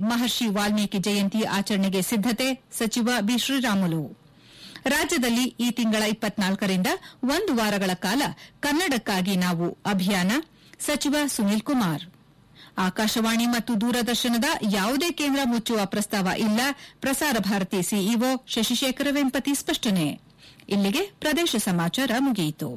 ಮಹರ್ಷಿ ವಾಲ್ಮೀಕಿ ಜಯಂತಿ ಆಚರಣೆಗೆ ಸಿದ್ದತೆ ಸಚಿವ ಬಿ ಶ್ರೀರಾಮುಲು ರಾಜ್ಯದಲ್ಲಿ ಈ ತಿಂಗಳ ಇಪ್ಪತ್ನಾಲ್ಕರಿಂದ ಒಂದು ವಾರಗಳ ಕಾಲ ಕನ್ನಡಕ್ಕಾಗಿ ನಾವು ಅಭಿಯಾನ ಸಚಿವ ಸುನೀಲ್ ಕುಮಾರ್ ಆಕಾಶವಾಣಿ ಮತ್ತು ದೂರದರ್ಶನದ ಯಾವುದೇ ಕೇಂದ್ರ ಮುಚ್ಚುವ ಪ್ರಸ್ತಾವ ಇಲ್ಲ ಪ್ರಸಾರ ಭಾರತಿ ಸಿಇಒ ಶಶಿಶೇಖರ ವೆಂಪತಿ ಸ್ಪಷ್ಟನೆ ಇಲ್ಲಿಗೆ ಪ್ರದೇಶ ಸಮಾಚಾರ ಮುಗಿಯಿತು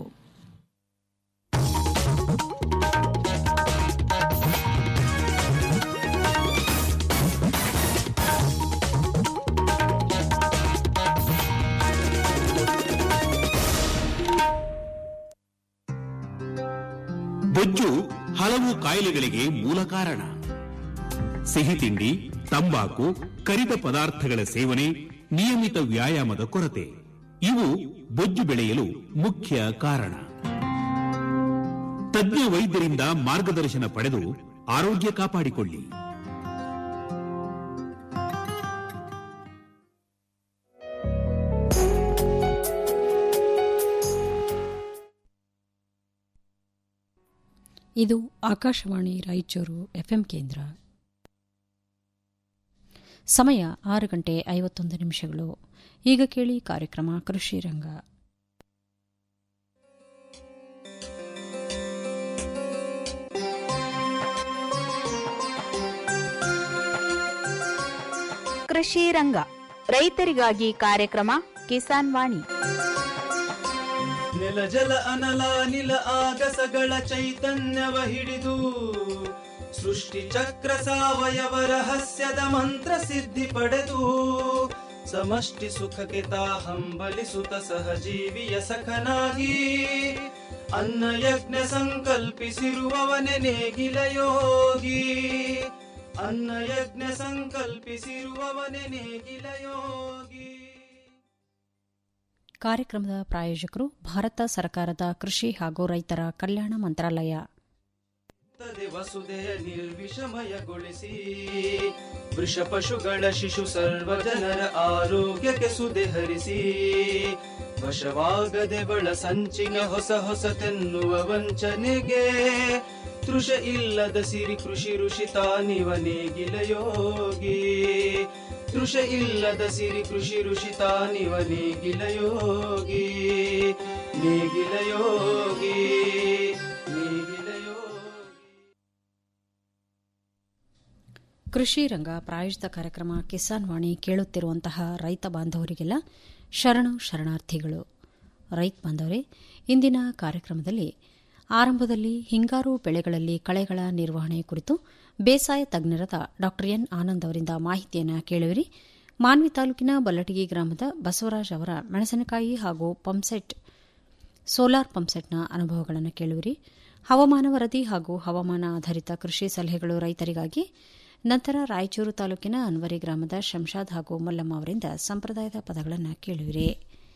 ಬೊಜ್ಜು ಹಲವು ಕಾಯಿಲೆಗಳಿಗೆ ಮೂಲ ಕಾರಣ ಸಿಹಿ ತಿಂಡಿ ತಂಬಾಕು ಕರಿದ ಪದಾರ್ಥಗಳ ಸೇವನೆ ನಿಯಮಿತ ವ್ಯಾಯಾಮದ ಕೊರತೆ ಇವು ಬೊಜ್ಜು ಬೆಳೆಯಲು ಮುಖ್ಯ ಕಾರಣ ತಜ್ಞ ವೈದ್ಯರಿಂದ ಮಾರ್ಗದರ್ಶನ ಪಡೆದು ಆರೋಗ್ಯ ಕಾಪಾಡಿಕೊಳ್ಳಿ ಇದು ಆಕಾಶವಾಣಿ ರಾಯಚೂರು ಎಫ್ಎಂ ಕೇಂದ್ರ ಸಮಯ ಆರು ಗಂಟೆ ಐವತ್ತೊಂದು ನಿಮಿಷಗಳು ಈಗ ಕೇಳಿ ಕಾರ್ಯಕ್ರಮ ಕೃಷಿ ರಂಗ ಕೃಷಿ ರಂಗ ರೈತರಿಗಾಗಿ ಕಾರ್ಯಕ್ರಮ ಕಿಸಾನ್ ವಾಣಿ ನೆಲ ಜಲ ಅನಲ ನಿಲ ಆಗಸಗಳ ಚೈತನ್ಯವ ಹಿಡಿದು ಸೃಷ್ಟಿ ಚಕ್ರ ಸಾವಯವ ರಹಸ್ಯದ ಮಂತ್ರ ಸಿದ್ಧಿ ಪಡೆದು ಸಮಷ್ಟಿ ಸುಖಕ್ಕೆ ತಾ ಹಂಬಲಿಸುತ್ತ ಸಹಜೀವಿಯ ಸಖನಾಗಿ ಅನ್ನ ಯಜ್ಞ ಸಂಕಲ್ಪಿಸಿರುವವನೆ ನೇಗಿಲ ಯೋಗಿ ಅನ್ನ ಯಜ್ಞ ಸಂಕಲ್ಪಿಸಿರುವವನೆ ನೇಗಿಲ ಯೋಗಿ ಕಾರ್ಯಕ್ರಮದ ಪ್ರಾಯೋಜಕರು ಭಾರತ ಸರ್ಕಾರದ ಕೃಷಿ ಹಾಗೂ ರೈತರ ಕಲ್ಯಾಣ ಮಂತ್ರಾಲಯ ತದೆ ವಸುದೆಯ ನಿರ್ವಿಷಮಯಗೊಳಿಸಿ ವೃಷ ಪಶುಗಳ ಶಿಶು ಸರ್ವ ಜನರ ಆರೋಗ್ಯಕ್ಕೆ ಸುದೆ ಹರಿಸಿ ವಶವಾಗದೆ ಬಳ ಸಂಚಿನ ಹೊಸ ಹೊಸತೆನ್ನುವ ವಂಚನೆಗೆ ತೃಷ ಇಲ್ಲದ ಸಿರಿ ಕೃಷಿ ಋಷಿ ತಾನಿವ ನೇಗಿಲ ಯೋಗಿ ತೃಷ ಇಲ್ಲದ ಸಿರಿ ಕೃಷಿ ಋಷಿ ತಾನಿವ ನೇಗಿಲ ಯೋಗಿ ನೇಗಿಲ ಯೋಗಿ ನೇಗಿಲ ಯೋಗಿ ಕೃಷಿ ರಂಗ ಪ್ರಾಯೋಜಿತ ಕಾರ್ಯಕ್ರಮ ಕಿಸಾನ್ ವಾಣಿ ಕೇಳುತ್ತಿರುವಂತಹ ರೈತ ಬಾಂಧವರಿಗೆಲ್ಲ ಶರಣು ಶರಣಾರ್ಥಿಗಳು ರೈತ ಬಾಂಧವರೇ ಇಂದಿನ ಕಾರ್ಯಕ್ರಮದಲ್ಲಿ ಆರಂಭದಲ್ಲಿ ಹಿಂಗಾರು ಬೆಳೆಗಳಲ್ಲಿ ಕಳೆಗಳ ನಿರ್ವಹಣೆ ಕುರಿತು ಬೇಸಾಯ ತಜ್ಞರಾದ ಡಾ ಎನ್ ಆನಂದ್ ಅವರಿಂದ ಮಾಹಿತಿಯನ್ನು ಕೇಳುವಿರಿ ಮಾನ್ವಿ ತಾಲೂಕಿನ ಬಲ್ಲಟಗಿ ಗ್ರಾಮದ ಬಸವರಾಜ್ ಅವರ ಮೆಣಸಿನಕಾಯಿ ಹಾಗೂ ಪಂಪ್ಸೆಟ್ ಸೋಲಾರ್ ಪಂಪ್ಸೆಟ್ನ ಅನುಭವಗಳನ್ನು ಕೇಳುವಿರಿ ಹವಾಮಾನ ವರದಿ ಹಾಗೂ ಹವಾಮಾನ ಆಧಾರಿತ ಕೃಷಿ ಸಲಹೆಗಳು ರೈತರಿಗಾಗಿ ನಂತರ ರಾಯಚೂರು ತಾಲೂಕಿನ ಅನ್ವರಿ ಗ್ರಾಮದ ಶಂಷಾದ್ ಹಾಗೂ ಮಲ್ಲಮ್ಮ ಅವರಿಂದ ಸಂಪ್ರದಾಯದ ಪದಗಳನ್ನು ಕೇಳುವಿರಿ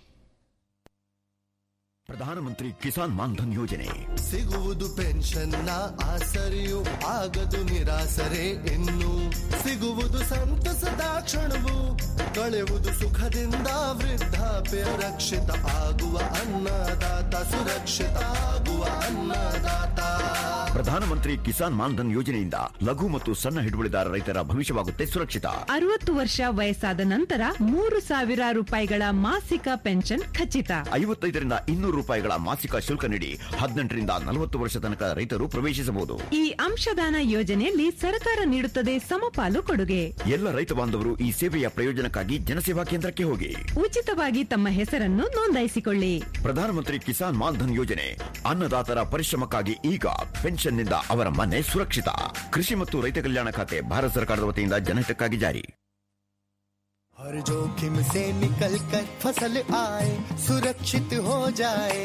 ಪ್ರಧಾನಮಂತ್ರಿ ಕಿಸಾನ್ ಮಾನ್ಧನ್ ಯೋಜನೆ ಸಿಗುವುದು ಪೆನ್ಷನ್ನ ಆಸರೆಯು ಆಗದು ನಿರಾಸರೆ ಇನ್ನು ಸಿಗುವುದು ಸಂತಸದ ಕ್ಷಣವು ಕಳೆಯುವುದು ಸುಖದಿಂದ ವೃದ್ಧಾಪ್ಯ ರಕ್ಷಿತ ಆಗುವ ಅನ್ನದಾತ ಸುರಕ್ಷಿತ ಆಗುವ ಅನ್ನದಾತ ಪ್ರಧಾನಮಂತ್ರಿ ಕಿಸಾನ್ ಮಾನ್ಧನ್ ಯೋಜನೆಯಿಂದ ಲಘು ಮತ್ತು ಸಣ್ಣ ಹಿಡುವಳಿದಾರ ರೈತರ ಭವಿಷ್ಯವಾಗುತ್ತೆ ಸುರಕ್ಷಿತ ಅರವತ್ತು ವರ್ಷ ವಯಸ್ಸಾದ ನಂತರ ಮೂರು ಸಾವಿರ ರೂಪಾಯಿಗಳ ಮಾಸಿಕ ಪೆನ್ಷನ್ ಖಚಿತ ಐವತ್ತೈದರಿಂದ ಇನ್ನೂರು ರೂಪಾಯಿಗಳ ಮಾಸಿಕ ಶುಲ್ಕ ನೀಡಿ ಹದಿನೆಂಟರಿಂದ ನಲವತ್ತು ವರ್ಷ ತನಕ ರೈತರು ಪ್ರವೇಶಿಸಬಹುದು ಈ ಅಂಶದಾನ ಯೋಜನೆಯಲ್ಲಿ ಸರ್ಕಾರ ನೀಡುತ್ತದೆ ಸಮಪಾಲು ಕೊಡುಗೆ ಎಲ್ಲ ರೈತ ಬಾಂಧವರು ಈ ಸೇವೆಯ ಪ್ರಯೋಜನಕ್ಕಾಗಿ ಜನಸೇವಾ ಕೇಂದ್ರಕ್ಕೆ ಹೋಗಿ ಉಚಿತವಾಗಿ ತಮ್ಮ ಹೆಸರನ್ನು ನೋಂದಾಯಿಸಿಕೊಳ್ಳಿ ಪ್ರಧಾನಮಂತ್ರಿ ಕಿಸಾನ್ ಮಾನ್ಧನ್ ಯೋಜನೆ ಅನ್ನದಾತರ ಪರಿಶ್ರಮಕ್ಕಾಗಿ ಈಗ ಪೆನ್ಷನ್ನಿಂದ ಅವರ ಮನೆ ಸುರಕ್ಷಿತ ಕೃಷಿ ಮತ್ತು ರೈತ ಕಲ್ಯಾಣ ಖಾತೆ ಭಾರತ ಸರ್ಕಾರದ ವತಿಯಿಂದ ಜನಹಿತಕ್ಕಾಗಿ ಜಾರಿ हर जोखिम से निकल कर फसल आए सुरक्षित हो जाए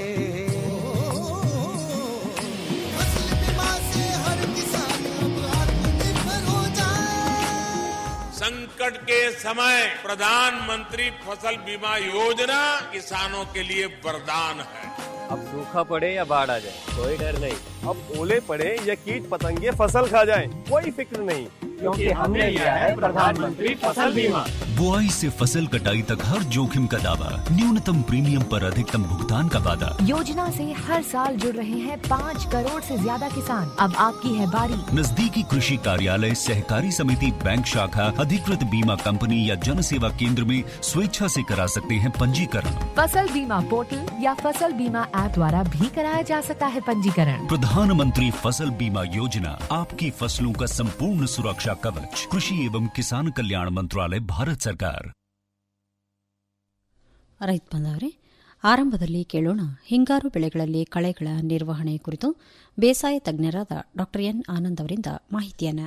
फसल बीमा से हर किसान अब आत्मनिर्भर हो जाए संकट के समय प्रधानमंत्री फसल बीमा योजना किसानों के लिए वरदान है अब सूखा पड़े या बाढ़ आ जाए कोई डर नहीं अब ओले पड़े या कीट पतंगे फसल खा जाए कोई फिक्र नहीं क्योंकि हमने लिया है प्रधानमंत्री फसल बीमा बुआई से फसल कटाई तक हर जोखिम का दावा न्यूनतम प्रीमियम पर अधिकतम भुगतान का वादा योजना से हर साल जुड़ रहे हैं पाँच करोड़ से ज्यादा किसान अब आपकी है बारी नजदीकी कृषि कार्यालय सहकारी समिति बैंक शाखा अधिकृत बीमा कंपनी या जन सेवा केंद्र में स्वेच्छा से करा सकते हैं पंजीकरण फसल बीमा पोर्टल या फसल बीमा ऐप द्वारा भी कराया जा सकता है पंजीकरण प्रधानमंत्री फसल बीमा योजना आपकी फसलों का संपूर्ण सुरक्षा कवच कृषि एवं किसान कल्याण मंत्रालय भारत सरकार ರೈತ ಬಂದವರೇ ಆರಂಭದಲ್ಲಿ ಕೇಳೋಣ ಹಿಂಗಾರು ಬೆಳೆಗಳಲ್ಲಿ ಕಳೆಗಳ ನಿರ್ವಹಣೆ ಕುರಿತು ಬೇಸಾಯ ತಜ್ಞರಾದ ಡಾ ಎನ್ ಆನಂದ್ ಅವರಿಂದ ಮಾಹಿತಿಯನ್ನ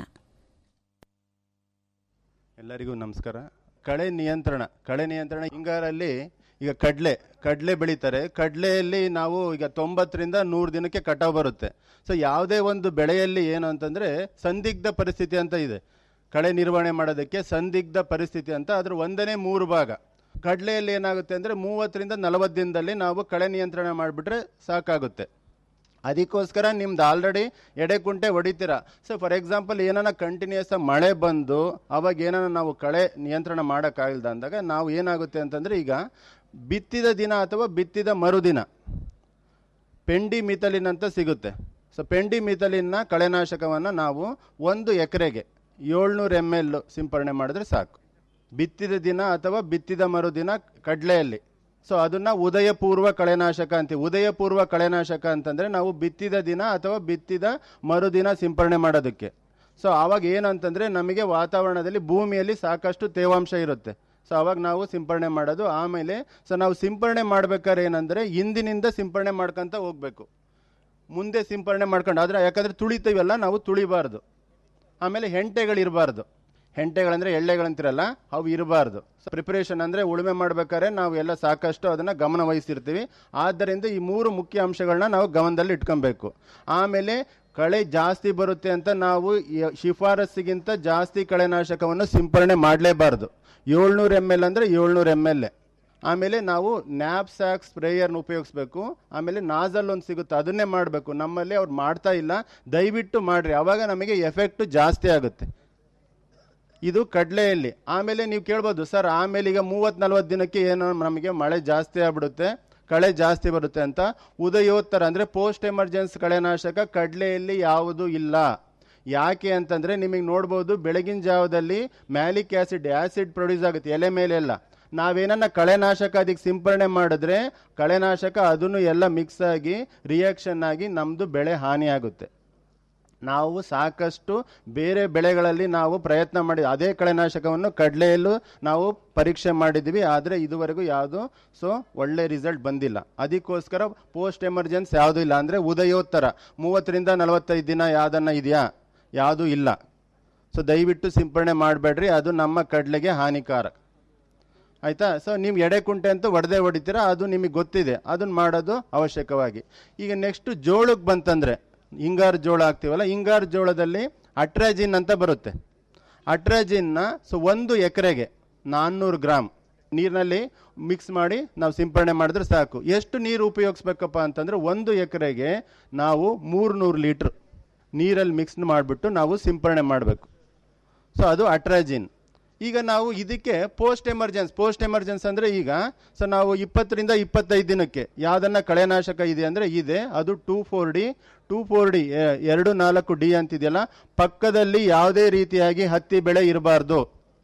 ಎಲ್ಲರಿಗೂ ನಮಸ್ಕಾರ ಕಳೆ ನಿಯಂತ್ರಣ ಕಳೆ ನಿಯಂತ್ರಣ ಹಿಂಗಾರಲ್ಲಿ ಈಗ ಕಡಲೆ ಕಡಲೆ ಬೆಳೀತಾರೆ ಕಡಲೆಯಲ್ಲಿ ನಾವು ಈಗ ತೊಂಬತ್ತರಿಂದ ನೂರು ದಿನಕ್ಕೆ ಕಟಾವು ಬರುತ್ತೆ ಸೊ ಯಾವುದೇ ಒಂದು ಬೆಳೆಯಲ್ಲಿ ಏನು ಅಂತಂದರೆ ಸಂದಿಗ್ಧ ಪರಿಸ್ಥಿತಿ ಅಂತ ಇದೆ ಕಳೆ ನಿರ್ವಹಣೆ ಮಾಡೋದಕ್ಕೆ ಸಂದಿಗ್ಧ ಪರಿಸ್ಥಿತಿ ಅಂತ ಅದ್ರ ಒಂದನೇ ಮೂರು ಭಾಗ ಕಡಲೆಯಲ್ಲಿ ಏನಾಗುತ್ತೆ ಅಂದರೆ ಮೂವತ್ತರಿಂದ ನಲವತ್ತು ದಿನದಲ್ಲಿ ನಾವು ಕಳೆ ನಿಯಂತ್ರಣ ಮಾಡಿಬಿಟ್ರೆ ಸಾಕಾಗುತ್ತೆ ಅದಕ್ಕೋಸ್ಕರ ನಿಮ್ದು ಆಲ್ರೆಡಿ ಎಡೆಕುಂಟೆ ಹೊಡಿತೀರ ಸೊ ಫಾರ್ ಎಕ್ಸಾಂಪಲ್ ಏನಾನ ಕಂಟಿನ್ಯೂಸ್ ಮಳೆ ಬಂದು ಅವಾಗ ಏನಾನ ನಾವು ಕಳೆ ನಿಯಂತ್ರಣ ಮಾಡೋಕ್ಕಾಗಿಲ್ದ ಅಂದಾಗ ನಾವು ಏನಾಗುತ್ತೆ ಅಂತಂದರೆ ಈಗ ಬಿತ್ತಿದ ದಿನ ಅಥವಾ ಬಿತ್ತಿದ ಮರುದಿನ ಪೆಂಡಿ ಮಿಥಲಿನ್ ಅಂತ ಸಿಗುತ್ತೆ ಸೊ ಪೆಂಡಿ ಮಿಥಲಿನ್ನ ಕಳೆನಾಶಕವನ್ನು ನಾವು ಒಂದು ಎಕರೆಗೆ ಏಳ್ನೂರು ಎಮ್ ಎಲ್ ಸಿಂಪರಣೆ ಮಾಡಿದ್ರೆ ಸಾಕು ಬಿತ್ತಿದ ದಿನ ಅಥವಾ ಬಿತ್ತಿದ ಮರುದಿನ ಕಡಲೆಯಲ್ಲಿ ಸೊ ಅದನ್ನ ಉದಯ ಪೂರ್ವ ಕಳೆನಾಶಕ ಅಂತೀವಿ ಉದಯ ಪೂರ್ವ ಕಳೆನಾಶಕ ಅಂತಂದ್ರೆ ನಾವು ಬಿತ್ತಿದ ದಿನ ಅಥವಾ ಬಿತ್ತಿದ ಮರುದಿನ ಸಿಂಪರಣೆ ಮಾಡೋದಕ್ಕೆ ಸೊ ಆವಾಗ ಏನಂತಂದ್ರೆ ನಮಗೆ ವಾತಾವರಣದಲ್ಲಿ ಭೂಮಿಯಲ್ಲಿ ಸಾಕಷ್ಟು ತೇವಾಂಶ ಇರುತ್ತೆ ಸೊ ಅವಾಗ ನಾವು ಸಿಂಪರಣೆ ಮಾಡೋದು ಆಮೇಲೆ ಸೊ ನಾವು ಸಿಂಪರಣೆ ಮಾಡ್ಬೇಕಾದ್ರೆ ಏನಂದ್ರೆ ಹಿಂದಿನಿಂದ ಸಿಂಪರಣೆ ಮಾಡ್ಕೊಂತ ಹೋಗ್ಬೇಕು ಮುಂದೆ ಸಿಂಪರಣೆ ಮಾಡ್ಕೊಂಡು ಆದ್ರೆ ಯಾಕಂದ್ರೆ ತುಳಿತೀವಲ್ಲ ನಾವು ತುಳಿಬಾರ್ದು ಆಮೇಲೆ ಹೆಂಟೆಗಳಿರಬಾರ್ದು ಹೆಂಟೆಗಳಂದ್ರೆ ಎಳ್ಳೆಗಳಂತಿರಲ್ಲ ಅವು ಇರಬಾರ್ದು ಪ್ರಿಪರೇಷನ್ ಅಂದ್ರೆ ಉಳುಮೆ ಮಾಡ್ಬೇಕಾದ್ರೆ ನಾವು ಎಲ್ಲ ಸಾಕಷ್ಟು ಅದನ್ನ ಗಮನ ವಹಿಸಿರ್ತೀವಿ ಆದ್ದರಿಂದ ಈ ಮೂರು ಮುಖ್ಯ ಅಂಶಗಳನ್ನ ನಾವು ಗಮನದಲ್ಲಿ ಇಟ್ಕೊಬೇಕು ಆಮೇಲೆ ಕಳೆ ಜಾಸ್ತಿ ಬರುತ್ತೆ ಅಂತ ನಾವು ಯ- ಶಿಫಾರಸ್ಸಿಗಿಂತ ಜಾಸ್ತಿ ಕಳೆನಾಶಕವನ್ನು ಸಿಂಪರಣೆ ಮಾಡಲೇಬಾರ್ದು ಏಳ್ನೂರು ಎಮ್ ಎಲ್ ಅಂದ್ರೆ ಏಳ್ನೂರು ಎಮ್ ಎಲ್ ಆಮೇಲೆ ನಾವು ನ್ಯಾಪ್ ಸ್ಯಾಕ್ ಸ್ಪ್ರೇಯರ್ನ ಉಪಯೋಗಿಸ್ಬೇಕು ಆಮೇಲೆ ನಾಜಲ್ ಒಂದು ಸಿಗುತ್ತೆ ಅದನ್ನೇ ಮಾಡಬೇಕು ನಮ್ಮಲ್ಲಿ ಅವ್ರು ಮಾಡ್ತಾ ಇಲ್ಲ ದಯವಿಟ್ಟು ಮಾಡ್ರಿ ಅವಾಗ ನಮಗೆ ಎಫೆಕ್ಟ್ ಜಾಸ್ತಿ ಆಗುತ್ತೆ ಇದು ಕಡಲೆಯಲ್ಲಿ ಆಮೇಲೆ ನೀವು ಕೇಳ್ಬೋದು ಸರ್ ಆಮೇಲೆ ಈಗ ಮೂವತ್ ನಲ್ವತ್ತು ದಿನಕ್ಕೆ ಏನೋ ನಮಗೆ ಮಳೆ ಜಾಸ್ತಿ ಆಗ್ಬಿಡುತ್ತೆ ಕಳೆ ಜಾಸ್ತಿ ಬರುತ್ತೆ ಅಂತ ಉದಯೋತ್ತರ ಅಂದ್ರೆ ಪೋಸ್ಟ್ ಎಮರ್ಜೆನ್ಸಿ ಕಳೆನಾಶಕ ಕಡಲೆಯಲ್ಲಿ ಯಾವುದು ಇಲ್ಲ ಯಾಕೆ ಅಂತಂದ್ರೆ ನಿಮಗೆ ನೋಡ್ಬೋದು ಬೆಳಗಿನ ಜಾವದಲ್ಲಿ ಮ್ಯಾಲಿಕ್ ಆಸಿಡ್ ಆಸಿಡ್ ಪ್ರೊಡ್ಯೂಸ್ ಆಗುತ್ತೆ ಎಲೆ ಮೇಲೆ ಎಲ್ಲ ನಾವೇನನ್ನ ಕಳೆನಾಶಕ ಅದಕ್ಕೆ ಸಿಂಪರಣೆ ಮಾಡಿದ್ರೆ ಕಳೆನಾಶಕ ಅದನ್ನು ಎಲ್ಲ ಮಿಕ್ಸ್ ಆಗಿ ರಿಯಾಕ್ಷನ್ ಆಗಿ ನಮ್ದು ಬೆಳೆ ಹಾನಿ ಆಗುತ್ತೆ ನಾವು ಸಾಕಷ್ಟು ಬೇರೆ ಬೆಳೆಗಳಲ್ಲಿ ನಾವು ಪ್ರಯತ್ನ ಮಾಡಿ ಅದೇ ಕಳೆನಾಶಕವನ್ನು ಕಡಲೆಯಲ್ಲೂ ನಾವು ಪರೀಕ್ಷೆ ಮಾಡಿದ್ವಿ ಆದರೆ ಇದುವರೆಗೂ ಯಾವುದು ಸೊ ಒಳ್ಳೆ ರಿಸಲ್ಟ್ ಬಂದಿಲ್ಲ ಅದಕ್ಕೋಸ್ಕರ ಪೋಸ್ಟ್ ಎಮರ್ಜೆನ್ಸ್ ಯಾವುದೂ ಇಲ್ಲ ಅಂದರೆ ಉದಯೋತ್ತರ ಮೂವತ್ತರಿಂದ ನಲವತ್ತೈದು ದಿನ ಯಾವುದನ್ನ ಇದೆಯಾ ಯಾವುದೂ ಇಲ್ಲ ಸೊ ದಯವಿಟ್ಟು ಸಿಂಪರಣೆ ಮಾಡಬೇಡ್ರಿ ಅದು ನಮ್ಮ ಕಡಲೆಗೆ ಹಾನಿಕಾರಕ ಆಯ್ತಾ ಸೊ ನೀವು ಎಡೆಕುಂಟೆ ಅಂತ ಒಡೆದೇ ಹೊಡಿತೀರಾ ಅದು ನಿಮಗೆ ಗೊತ್ತಿದೆ ಅದನ್ನ ಮಾಡೋದು ಅವಶ್ಯಕವಾಗಿ ಈಗ ನೆಕ್ಸ್ಟ್ ಜೋಳಕ್ಕೆ ಬಂತಂದ್ರೆ ಹಿಂಗಾರು ಜೋಳ ಹಾಕ್ತೀವಲ್ಲ ಹಿಂಗಾರು ಜೋಳದಲ್ಲಿ ಅಟ್ರಾಜಿನ್ ಅಂತ ಬರುತ್ತೆ ಅಟ್ರಾಜಿನ್ನ ಸೊ ಒಂದು ಎಕರೆಗೆ ನಾನ್ನೂರು ಗ್ರಾಮ್ ನೀರಿನಲ್ಲಿ ಮಿಕ್ಸ್ ಮಾಡಿ ನಾವು ಸಿಂಪರಣೆ ಮಾಡಿದ್ರೆ ಸಾಕು ಎಷ್ಟು ನೀರು ಉಪಯೋಗಿಸ್ಬೇಕಪ್ಪ ಅಂತಂದ್ರೆ ಒಂದು ಎಕರೆಗೆ ನಾವು ಮೂರ್ನೂರು ಲೀಟ್ರ್ ನೀರಲ್ಲಿ ಮಿಕ್ಸ್ ಮಾಡಿಬಿಟ್ಟು ನಾವು ಸಿಂಪರಣೆ ಮಾಡಬೇಕು ಸೊ ಅದು ಅಟ್ರಾಜಿನ್ ಈಗ ನಾವು ಇದಕ್ಕೆ ಪೋಸ್ಟ್ ಎಮರ್ಜೆನ್ಸ್ ಪೋಸ್ಟ್ ಎಮರ್ಜೆನ್ಸ್ ಅಂದರೆ ಈಗ ಸೊ ನಾವು ಇಪ್ಪತ್ತರಿಂದ ಇಪ್ಪತ್ತೈದು ದಿನಕ್ಕೆ ಯಾವುದನ್ನ ಕಳೆನಾಶಕ ಇದೆ ಅಂದರೆ ಇದೆ ಅದು two four D two four D ಎರಡು ನಾಲ್ಕು ಡಿ ಅಂತಿದೆಯಲ್ಲ ಪಕ್ಕದಲ್ಲಿ ಯಾವುದೇ ರೀತಿಯಾಗಿ ಹತ್ತಿ ಬೆಳೆ ಇರಬಾರ್ದು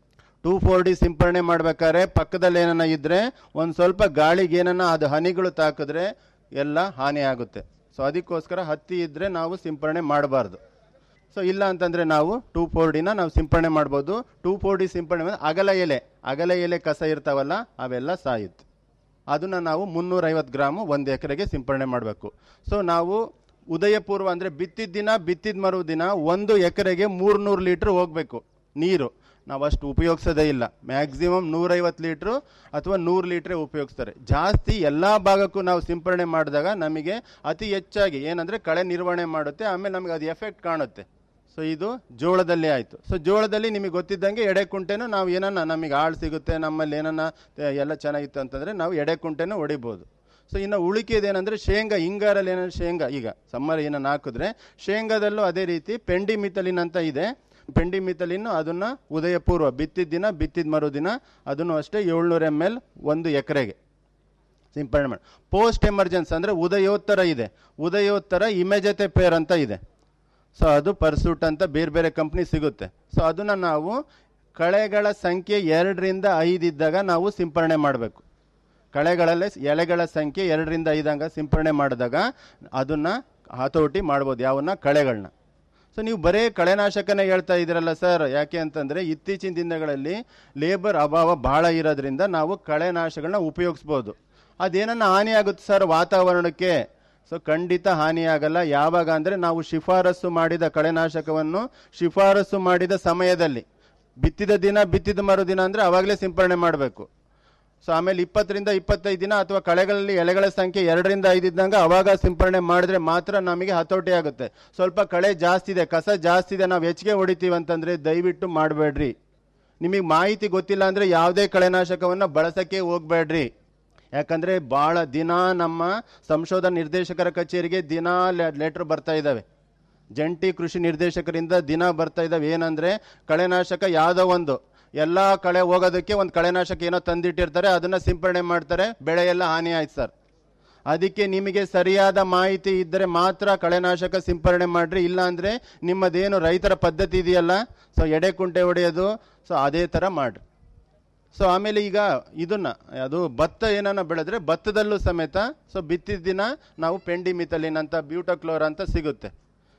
ಟೂ ಫೋರ್ ಡಿ ಸಿಂಪರಣೆ ಮಾಡ್ಬೇಕಾದ್ರೆ ಪಕ್ಕದಲ್ಲಿ ಏನನ್ನ ಇದ್ರೆ ಒಂದು ಸ್ವಲ್ಪ ಗಾಳಿಗೆ ಏನನ್ನ ಅದು ಹನಿಗಳು ತಾಕಿದ್ರೆ ಎಲ್ಲ ಹಾನಿ ಆಗುತ್ತೆ ಸೊ ಅದಕ್ಕೋಸ್ಕರ ಹತ್ತಿ ಇದ್ರೆ ನಾವು ಸಿಂಪರಣೆ ಮಾಡಬಾರ್ದು ಸೊ ಇಲ್ಲ ಅಂತಂದ್ರೆ ನಾವು ಟೂ ಫೋರ್ ಡಿನ ನಾವು ಸಿಂಪರಣೆ ಮಾಡ್ಬೋದು ಟೂ ಫೋರ್ ಡಿ ಸಿಂಪರಣೆ ಮಾಡಿದ್ರೆ ಅಗಲ ಎಲೆ ಅಗಲ ಎಲೆ ಕಸ ಇರ್ತಾವಲ್ಲ ಅವೆಲ್ಲ ಸಾಯುತ್ತೆ ಅದನ್ನ ನಾವು ಮುನ್ನೂರೈವತ್ತು ಗ್ರಾಮು ಒಂದು ಎಕರೆಗೆ ಸಿಂಪರಣೆ ಮಾಡಬೇಕು ಸೊ ನಾವು ಉದಯ ಪೂರ್ವ ಅಂದರೆ ಬಿತ್ತಿದ ದಿನ ಬಿತ್ತಿದ ಮರು ದಿನ ಒಂದು ಎಕರೆಗೆ ಮೂರ್ನೂರು ಲೀಟ್ರ್ ಹೋಗಬೇಕು ನೀರು ನಾವು ಅಷ್ಟು ಉಪಯೋಗಿಸೋದೇ ಇಲ್ಲ ಮ್ಯಾಕ್ಸಿಮಮ್ ನೂರೈವತ್ತು ಲೀಟ್ರು ಅಥವಾ ನೂರು ಲೀಟ್ರೇ ಉಪಯೋಗಿಸ್ತಾರೆ ಜಾಸ್ತಿ ಎಲ್ಲ ಭಾಗಕ್ಕೂ ನಾವು ಸಿಂಪರಣೆ ಮಾಡಿದಾಗ ನಮಗೆ ಅತಿ ಹೆಚ್ಚಾಗಿ ಏನಂದರೆ ಕಳೆ ನಿರ್ವಹಣೆ ಮಾಡುತ್ತೆ ಆಮೇಲೆ ನಮಗೆ ಅದು ಎಫೆಕ್ಟ್ ಕಾಣುತ್ತೆ ಸೊ ಇದು ಜೋಳದಲ್ಲಿ ಆಯಿತು ಸೊ ಜೋಳದಲ್ಲಿ ನಿಮಗೆ ಗೊತ್ತಿದ್ದಂಗೆ ಎಡೆಕುಂಟೆನೂ ನಾವು ಏನನ್ನ ನಮಗೆ ಆಳು ಸಿಗುತ್ತೆ ನಮ್ಮಲ್ಲಿ ಏನನ್ನ ತೆ- ಎಲ್ಲ ಚೆನ್ನಾಗಿತ್ತು ಅಂತಂದರೆ ನಾವು ಎಡೆಕುಂಟೆನೂ ಹೊಡಿಬೋದು ಸೊ ಇನ್ನು ಉಳಿಕೆದೇನೆಂದರೆ ಶೇಂಗಾ ಹಿಂಗಾರಲ್ಲಿ ಏನಂದ್ರೆ ಶೇಂಗಾ ಈಗ ಸಮ್ಮರ್ ಏನನ್ನ ಹಾಕಿದ್ರೆ ಶೇಂಗಾದಲ್ಲೂ ಅದೇ ರೀತಿ ಪೆಂಡಿ ಮಿಥಲಿನ್ ಅಂತ ಇದೆ ಪೆಂಡಿ ಮಿತಲಿನ್ನು ಅದನ್ನ ಉದಯ ಪೂರ್ವ ಬಿತ್ತಿದ ದಿನ ಬಿತ್ತಿದ ಮರುದಿನ ಅದನ್ನು ಅಷ್ಟೇ ಏಳ್ನೂರ ಎಮ್ ಎಲ್ ಒಂದು ಎಕರೆಗೆ ಸಿಂಪಡಣೆ ಮಾಡಿ ಪೋಸ್ಟ್ ಎಮರ್ಜೆನ್ಸಿ ಅಂದರೆ ಉದಯೋತ್ತರ ಇದೆ ಉದಯೋತ್ತರ ಇಮೆಜತೆ ಪೇರ್ ಅಂತ ಇದೆ ಸೊ ಅದು ಪರ್ಸೂಟ್ ಅಂತ ಬೇರೆ ಬೇರೆ ಕಂಪ್ನಿ ಸಿಗುತ್ತೆ ಸೊ ಅದನ್ನು ನಾವು ಕಳೆಗಳ ಸಂಖ್ಯೆ ಎರಡರಿಂದ ಐದು ಇದ್ದಾಗ ನಾವು ಸಿಂಪರಣೆ ಮಾಡಬೇಕು ಕಳೆಗಳಲ್ಲೇ ಎಲೆಗಳ ಸಂಖ್ಯೆ ಎರಡರಿಂದ ಐದಂಗ ಸಿಂಪರಣೆ ಮಾಡಿದಾಗ ಅದನ್ನು ಹತೋಟಿ ಮಾಡ್ಬೋದು ಯಾವನ್ನ ಕಳೆಗಳನ್ನ ಸೊ ನೀವು ಬರೇ ಕಳೆನಾಶಕನೇ ಹೇಳ್ತಾ ಇದ್ದೀರಲ್ಲ ಸರ್ ಯಾಕೆ ಅಂತಂದರೆ ಇತ್ತೀಚಿನ ದಿನಗಳಲ್ಲಿ ಲೇಬರ್ ಅಭಾವ ಭಾಳ ಇರೋದ್ರಿಂದ ನಾವು ಕಳೆನಾಶಗಳನ್ನ ಉಪಯೋಗಿಸ್ಬೋದು ಅದೇನನ್ನ ಹಾನಿ ಆಗುತ್ತೆ ಸರ್ ವಾತಾವರಣಕ್ಕೆ ಸೊ ಖಂಡಿತ ಹಾನಿಯಾಗಲ್ಲ ಯಾವಾಗ ಅಂದರೆ ನಾವು ಶಿಫಾರಸು ಮಾಡಿದ ಕಳೆನಾಶಕವನ್ನು ಶಿಫಾರಸು ಮಾಡಿದ ಸಮಯದಲ್ಲಿ ಬಿತ್ತಿದ ದಿನ ಬಿತ್ತಿದ ಮರುದಿನ ಅಂದರೆ ಅವಾಗಲೇ ಸಿಂಪರಣೆ ಮಾಡಬೇಕು ಸೊ ಆಮೇಲೆ ಇಪ್ಪತ್ತರಿಂದ ಇಪ್ಪತ್ತೈದು ದಿನ ಅಥವಾ ಕಳೆಗಳಲ್ಲಿ ಎಲೆಗಳ ಸಂಖ್ಯೆ ಎರಡರಿಂದ ಐದು ಇದ್ದಂಗ ಅವಾಗ ಸಿಂಪರಣೆ ಮಾಡಿದ್ರೆ ಮಾತ್ರ ನಮಗೆ ಹತೋಟಿ ಆಗುತ್ತೆ ಸ್ವಲ್ಪ ಕಳೆ ಜಾಸ್ತಿ ಇದೆ ಕಸ ಜಾಸ್ತಿ ಇದೆ ನಾವು ಹೆಚ್ಚಿಗೆ ಹೊಡಿತೀವಿ ಅಂತಂದ್ರೆ ದಯವಿಟ್ಟು ಮಾಡಬೇಡ್ರಿ ನಿಮಗೆ ಮಾಹಿತಿ ಗೊತ್ತಿಲ್ಲ ಅಂದ್ರೆ ಯಾವುದೇ ಕಳೆನಾಶಕವನ್ನು ಬಳಸಕ್ಕೆ ಹೋಗ್ಬೇಡ್ರಿ ಯಾಕಂದ್ರೆ ಭಾಳ ದಿನ ನಮ್ಮ ಸಂಶೋಧನಾ ನಿರ್ದೇಶಕರ ಕಚೇರಿಗೆ ದಿನ ಲೆಟರ್ ಬರ್ತಾ ಇದ್ದಾವೆ ಜಂಟಿ ಕೃಷಿ ನಿರ್ದೇಶಕರಿಂದ ದಿನ ಬರ್ತಾ ಇದ್ದಾವೆ ಏನಂದ್ರೆ ಕಳೆನಾಶಕ ಯಾವುದೋ ಒಂದು ಎಲ್ಲ ಕಳೆ ಹೋಗೋದಕ್ಕೆ ಒಂದು ಕಳೆನಾಶಕ ಏನೋ ತಂದಿಟ್ಟಿರ್ತಾರೆ ಅದನ್ನ ಸಿಂಪರಣೆ ಮಾಡ್ತಾರೆ ಬೆಳೆ ಎಲ್ಲ ಹಾನಿ ಆಯ್ತು ಸರ್ ಅದಕ್ಕೆ ನಿಮಗೆ ಸರಿಯಾದ ಮಾಹಿತಿ ಇದ್ದರೆ ಮಾತ್ರ ಕಳೆನಾಶಕ ಸಿಂಪರಣೆ ಮಾಡ್ರಿ ಇಲ್ಲ ಅಂದ್ರೆ ನಿಮ್ಮದೇನು ರೈತರ ಪದ್ಧತಿ ಇದೆಯಲ್ಲ ಸೊ ಎಡೆ ಕುಂಟೆ ಹೊಡೆಯೋದು ಸೊ ಅದೇ ಥರ ಮಾಡ್ರಿ ಸೊ ಆಮೇಲೆ ಈಗ ಇದನ್ನ ಅದು ಭತ್ತ ಏನನ್ನ ಬೆಳೆದ್ರೆ ಭತ್ತದಲ್ಲೂ ಸಮೇತ ಸೊ ಬಿತ್ತಿದ ದಿನ ನಾವು ಪೆಂಡಿಮಿಥಲಿನ್ ಅಂತ ಬ್ಯೂಟೋಕ್ಲೋರ್ ಅಂತ ಸಿಗುತ್ತೆ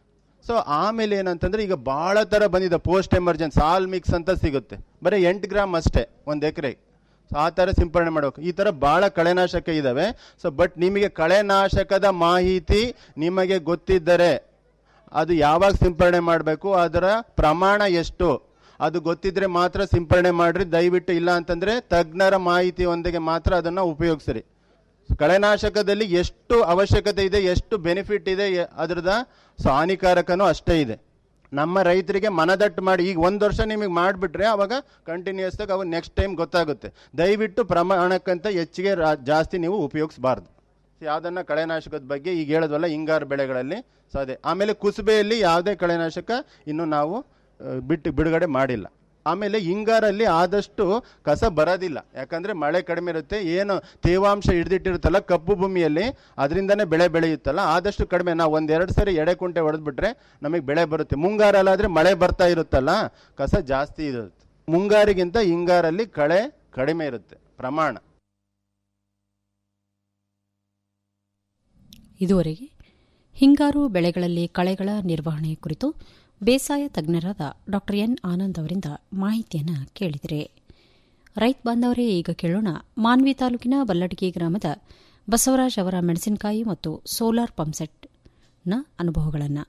ಸೊ ಆಮೇಲೆ ಏನಂತಂದ್ರೆ ಈಗ ಭಾಳ ಥರ ಬಂದಿದೆ ಪೋಸ್ಟ್ ಎಮರ್ಜೆನ್ಸಿ ಆಲ್ ಮಿಕ್ಸ್ ಅಂತ ಸಿಗುತ್ತೆ ಬರೀ ಎಂಟು ಗ್ರಾಮ್ ಅಷ್ಟೇ ಒಂದು ಎಕರೆಗೆ ಸೊ ಆ ಥರ ಸಿಂಪರಣೆ ಮಾಡಬೇಕು ಈ ಥರ ಭಾಳ ಕಳೆನಾಶಕ ಇದ್ದಾವೆ ಸೊ ಬಟ್ ನಿಮಗೆ ಕಳೆನಾಶಕದ ಮಾಹಿತಿ ನಿಮಗೆ ಗೊತ್ತಿದ್ದರೆ ಅದು ಯಾವಾಗ ಸಿಂಪರಣೆ ಮಾಡಬೇಕು ಅದರ ಪ್ರಮಾಣ ಎಷ್ಟು ಅದು ಗೊತ್ತಿದ್ರೆ ಮಾತ್ರ ಸಿಂಪರಣೆ ಮಾಡ್ರಿ ದಯವಿಟ್ಟು ಇಲ್ಲ ಅಂತಂದ್ರೆ ತಜ್ಞರ ಮಾಹಿತಿಯೊಂದಿಗೆ ಮಾತ್ರ ಅದನ್ನು ಉಪಯೋಗಿಸ್ರಿ ಕಳೆನಾಶಕದಲ್ಲಿ ಎಷ್ಟು ಅವಶ್ಯಕತೆ ಇದೆ ಎಷ್ಟು ಬೆನಿಫಿಟ್ ಇದೆ ಎ- ಅದ್ರದ ಸೊ ಹಾನಿಕಾರಕನೂ ಅಷ್ಟೇ ಇದೆ ನಮ್ಮ ರೈತರಿಗೆ ಮನದಟ್ಟು ಮಾಡಿ ಈಗ ಒಂದು ವರ್ಷ ನಿಮಗೆ ಮಾಡಿಬಿಟ್ರೆ ಅವಾಗ ಕಂಟಿನ್ಯೂಸ್ ಆಗಿ ಅವಾಗ ನೆಕ್ಸ್ಟ್ ಟೈಮ್ ಗೊತ್ತಾಗುತ್ತೆ ದಯವಿಟ್ಟು ಪ್ರಮಾಣಕ್ಕಂತ ಹೆಚ್ಚಿಗೆ ರಾ- ಜಾಸ್ತಿ ನೀವು ಉಪಯೋಗಿಸಬಾರ್ದು ಯಾವುದನ್ನ ಕಳೆನಾಶಕದ ಬಗ್ಗೆ ಈಗ ಹೇಳಿದ್ವಲ್ಲ ಹಿಂಗಾರು ಬೆಳೆಗಳಲ್ಲಿ ಸೊ ಅದೇ ಆಮೇಲೆ ಕುಸುಬೆಯಲ್ಲಿ ಯಾವುದೇ ಕಳೆನಾಶಕ ಇನ್ನು ನಾವು ಆ, ಬಿಟ್ಟು ಬಿಡುಗಡೆ ಮಾಡಿಲ್ಲ ಆಮೇಲೆ ಹಿಂಗಾರಲ್ಲಿ ಆದಷ್ಟು ಕಸ ಬರೋದಿಲ್ಲ ಯಾಕಂದ್ರೆ ಮಳೆ ಕಡಿಮೆ ಇರುತ್ತೆ ಏನು ತೇವಾಂಶ ಹಿಡಿದಿಟ್ಟಿರುತ್ತಲ್ಲ ಕಪ್ಪು ಭೂಮಿಯಲ್ಲಿ ಅದರಿಂದನೇ ಬೆಳೆ ಬೆಳೆಯುತ್ತಲ್ಲ ಆದಷ್ಟು ಕಡಿಮೆ ನಾವು ಒಂದೆರಡು ಸರಿ ಎಡೆ ಕುಂಟೆ ಹೊಡೆದ್ಬಿಟ್ರೆ ನಮಗೆ ಬೆಳೆ ಬರುತ್ತೆ ಮುಂಗಾರಲ್ಲಾದ್ರೆ ಮಳೆ ಬರ್ತಾ ಇರುತ್ತಲ್ಲ ಕಸ ಜಾಸ್ತಿ ಇರುತ್ತೆ ಮುಂಗಾರಿಗಿಂತ ಹಿಂಗಾರಲ್ಲಿ ಕಳೆ ಕಡಿಮೆ ಇರುತ್ತೆ ಪ್ರಮಾಣ ಇದುವರೆಗೆ ಹಿಂಗಾರು ಬೆಳೆಗಳಲ್ಲಿ ಕಳೆಗಳ ನಿರ್ವಹಣೆ ಕುರಿತು ಬೇಸಾಯ ತಜ್ಞರಾದ ಡಾ ಎನ್ ಆನಂದ್ ಅವರಿಂದ ಮಾಹಿತಿಯನ್ನು ಕೇಳಿದಿರಿ ರೈತ ಬಾಂಧವರೇ ಈಗ ಕೇಳೋಣ ಮಾನ್ವಿ ತಾಲೂಕಿನ ಬಲ್ಲಟಗಿ ಗ್ರಾಮದ ಬಸವರಾಜ್ ಅವರ ಮೆಣಸಿನಕಾಯಿ ಮತ್ತು ಸೋಲಾರ್ ಪಂಪ್ಸೆಟ್ನ ಅನುಭವಗಳನ್ನು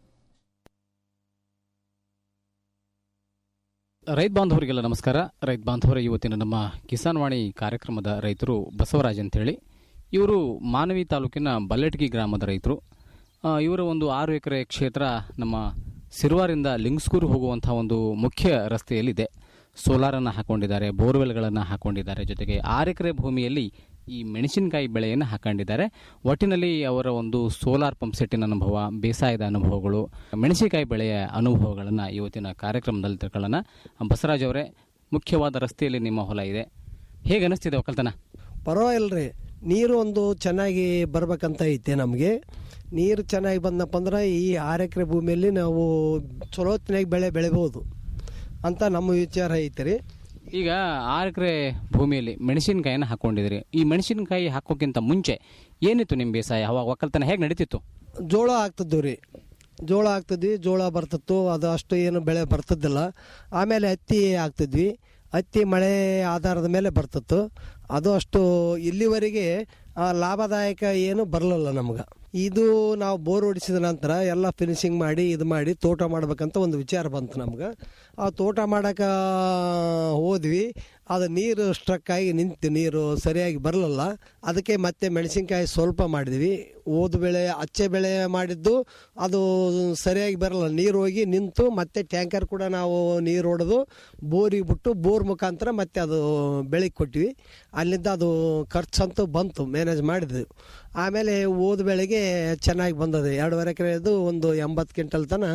ರೈತ ಬಾಂಧವರಿಗೆಲ್ಲ ನಮಸ್ಕಾರ ರೈತ ಬಾಂಧವರ ಇವತ್ತಿನ ನಮ್ಮ ಕಿಸಾನ್ ವಾಣಿ ಕಾರ್ಯಕ್ರಮದ ರೈತರು ಬಸವರಾಜ್ ಅಂತೇಳಿ ಇವರು ಮಾನವಿ ತಾಲೂಕಿನ ಬಲ್ಲೆಟ್ಗಿ ಗ್ರಾಮದ ರೈತರು ಆ, ಇವರ ಒಂದು ಆರು ಎಕರೆ ಕ್ಷೇತ್ರ ನಮ್ಮ ಸಿರುವಾರಿಂದ ಲಿಂಗ್ಸ್ಕೂರು ಹೋಗುವಂತಹ ಒಂದು ಮುಖ್ಯ ರಸ್ತೆಯಲ್ಲಿದೆ ಸೋಲಾರನ್ನು ಹಾಕೊಂಡಿದ್ದಾರೆ ಬೋರ್ವೆಲ್ಗಳನ್ನು ಹಾಕೊಂಡಿದ್ದಾರೆ ಜೊತೆಗೆ ಆರು ಎಕರೆ ಭೂಮಿಯಲ್ಲಿ ಈ ಮೆಣಸಿನಕಾಯಿ ಬೆಳೆಯನ್ನು ಹಾಕೊಂಡಿದ್ದಾರೆ ಒಟ್ಟಿನಲ್ಲಿ ಅವರ ಒಂದು ಸೋಲಾರ್ ಪಂಪ್ ಸೆಟ್ಟಿನ ಅನುಭವ ಬೇಸಾಯದ ಅನುಭವಗಳು ಮೆಣಸಿನಕಾಯಿ ಬೆಳೆಯ ಅನುಭವಗಳನ್ನು ಇವತ್ತಿನ ಕಾರ್ಯಕ್ರಮದಲ್ಲಿ ತಿಳ್ಕೊಳ್ಳೋಣ ಬಸವರಾಜ್ ಅವರೇ ಮುಖ್ಯವಾದ ರಸ್ತೆಯಲ್ಲಿ ನಿಮ್ಮ ಹೊಲ ಇದೆ ಹೇಗೆ ಅನಿಸ್ತಿದೆ ಒಕ್ಕಲ್ತನ ಪರವಾಗಿಲ್ರಿ ನೀರು ಒಂದು ಚೆನ್ನಾಗಿ ಬರ್ಬೇಕಂತ ಐತೆ ನಮಗೆ ನೀರು ಚೆನ್ನಾಗಿ ಬಂದಪ್ಪ ಅಂದ್ರೆ ಈ ಆರು ಎಕರೆ ಭೂಮಿಯಲ್ಲಿ ನಾವು ಚಲೋ ಹೊತ್ತಿನಾಗ ಬೆಳೆ ಬೆಳಿಬೋದು ಅಂತ ನಮ್ಮ ವಿಚಾರ ಐತೆ ರೀ ಈಗ ಆರು ಎಕರೆ ಭೂಮಿಯಲ್ಲಿ ಮೆಣಸಿನಕಾಯಿನ ಹಾಕೊಂಡಿದ್ರಿ ಈ ಮೆಣಸಿನಕಾಯಿ ಹಾಕೋಕ್ಕಿಂತ ಮುಂಚೆ ಏನಿತ್ತು ನಿಮ್ಮ ಬೇಸಾಯ ಅವಾಗ ಒಕ್ಕಲ್ತನ ಹೇಗೆ ನಡೀತಿತ್ತು ಜೋಳ ಹಾಕ್ತಿದ್ವು ರೀ ಜೋಳ ಹಾಕ್ತಿದ್ವಿ ಜೋಳ ಬರ್ತಿತ್ತು ಅದು ಅಷ್ಟು ಏನು ಬೆಳೆ ಬರ್ತಿದ್ದಿಲ್ಲ ಆಮೇಲೆ ಹತ್ತಿ ಹಾಕ್ತಿದ್ವಿ ಹತ್ತಿ ಮಳೆ ಆಧಾರದ ಮೇಲೆ ಬರ್ತಿತ್ತು ಅದು ಅಷ್ಟು ಇಲ್ಲಿವರೆಗೆ ಆ, ಲಾಭದಾಯಕ ಏನು ಬರಲಿಲ್ಲ ನಮ್ಗೆ ಇದು ನಾವು ಬೋರ್ ಹೊಡಿಸಿದ ನಂತರ ಎಲ್ಲ ಫಿನಿಶಿಂಗ್ ಮಾಡಿ ಇದು ಮಾಡಿ ತೋಟ ಮಾಡ್ಬೇಕಂತ ಒಂದು ವಿಚಾರ ಬಂತು ನಮ್ಗೆ ಆ ತೋಟ ಮಾಡಕ್ಕೆ ಹೋದ್ವಿ ಅದು ನೀರು ಸ್ಟ್ರಕ್ ಆಗಿ ನಿಂತು ನೀರು ಸರಿಯಾಗಿ ಬರಲಿಲ್ಲ ಅದಕ್ಕೆ ಮತ್ತೆ ಮೆಣಸಿನ್ಕಾಯಿ ಸ್ವಲ್ಪ ಮಾಡಿದ್ವಿ ಓದು ಬೆಳೆ ಅಚ್ಚೆ ಬೆಳೆ ಮಾಡಿದ್ದು ಅದು ಸರಿಯಾಗಿ ಬರಲ್ಲ ನೀರು ಹೋಗಿ ನಿಂತು ಮತ್ತೆ ಟ್ಯಾಂಕರ್ ಕೂಡ ನಾವು ನೀರು ಹೊಡೆದು ಬೋರಿಗೆ ಬಿಟ್ಟು ಬೋರ್ ಮುಖಾಂತರ ಮತ್ತೆ ಅದು ಬೆಳೆಗೆ ಕೊಟ್ವಿ ಅಲ್ಲಿಂದ ಅದು ಖರ್ಚಂತೂ ಬಂತು ಮ್ಯಾನೇಜ್ ಮಾಡಿದ್ವಿ ಆಮೇಲೆ ಓದ್ ಬೆಳೆಗೆ ಚೆನ್ನಾಗಿ ಬಂದದೆ ಎರಡೂವರೆ ಎಕರೆದು ಒಂದು ಎಂಬತ್ತು ಕ್ವಿಂಟಲ್ ತನ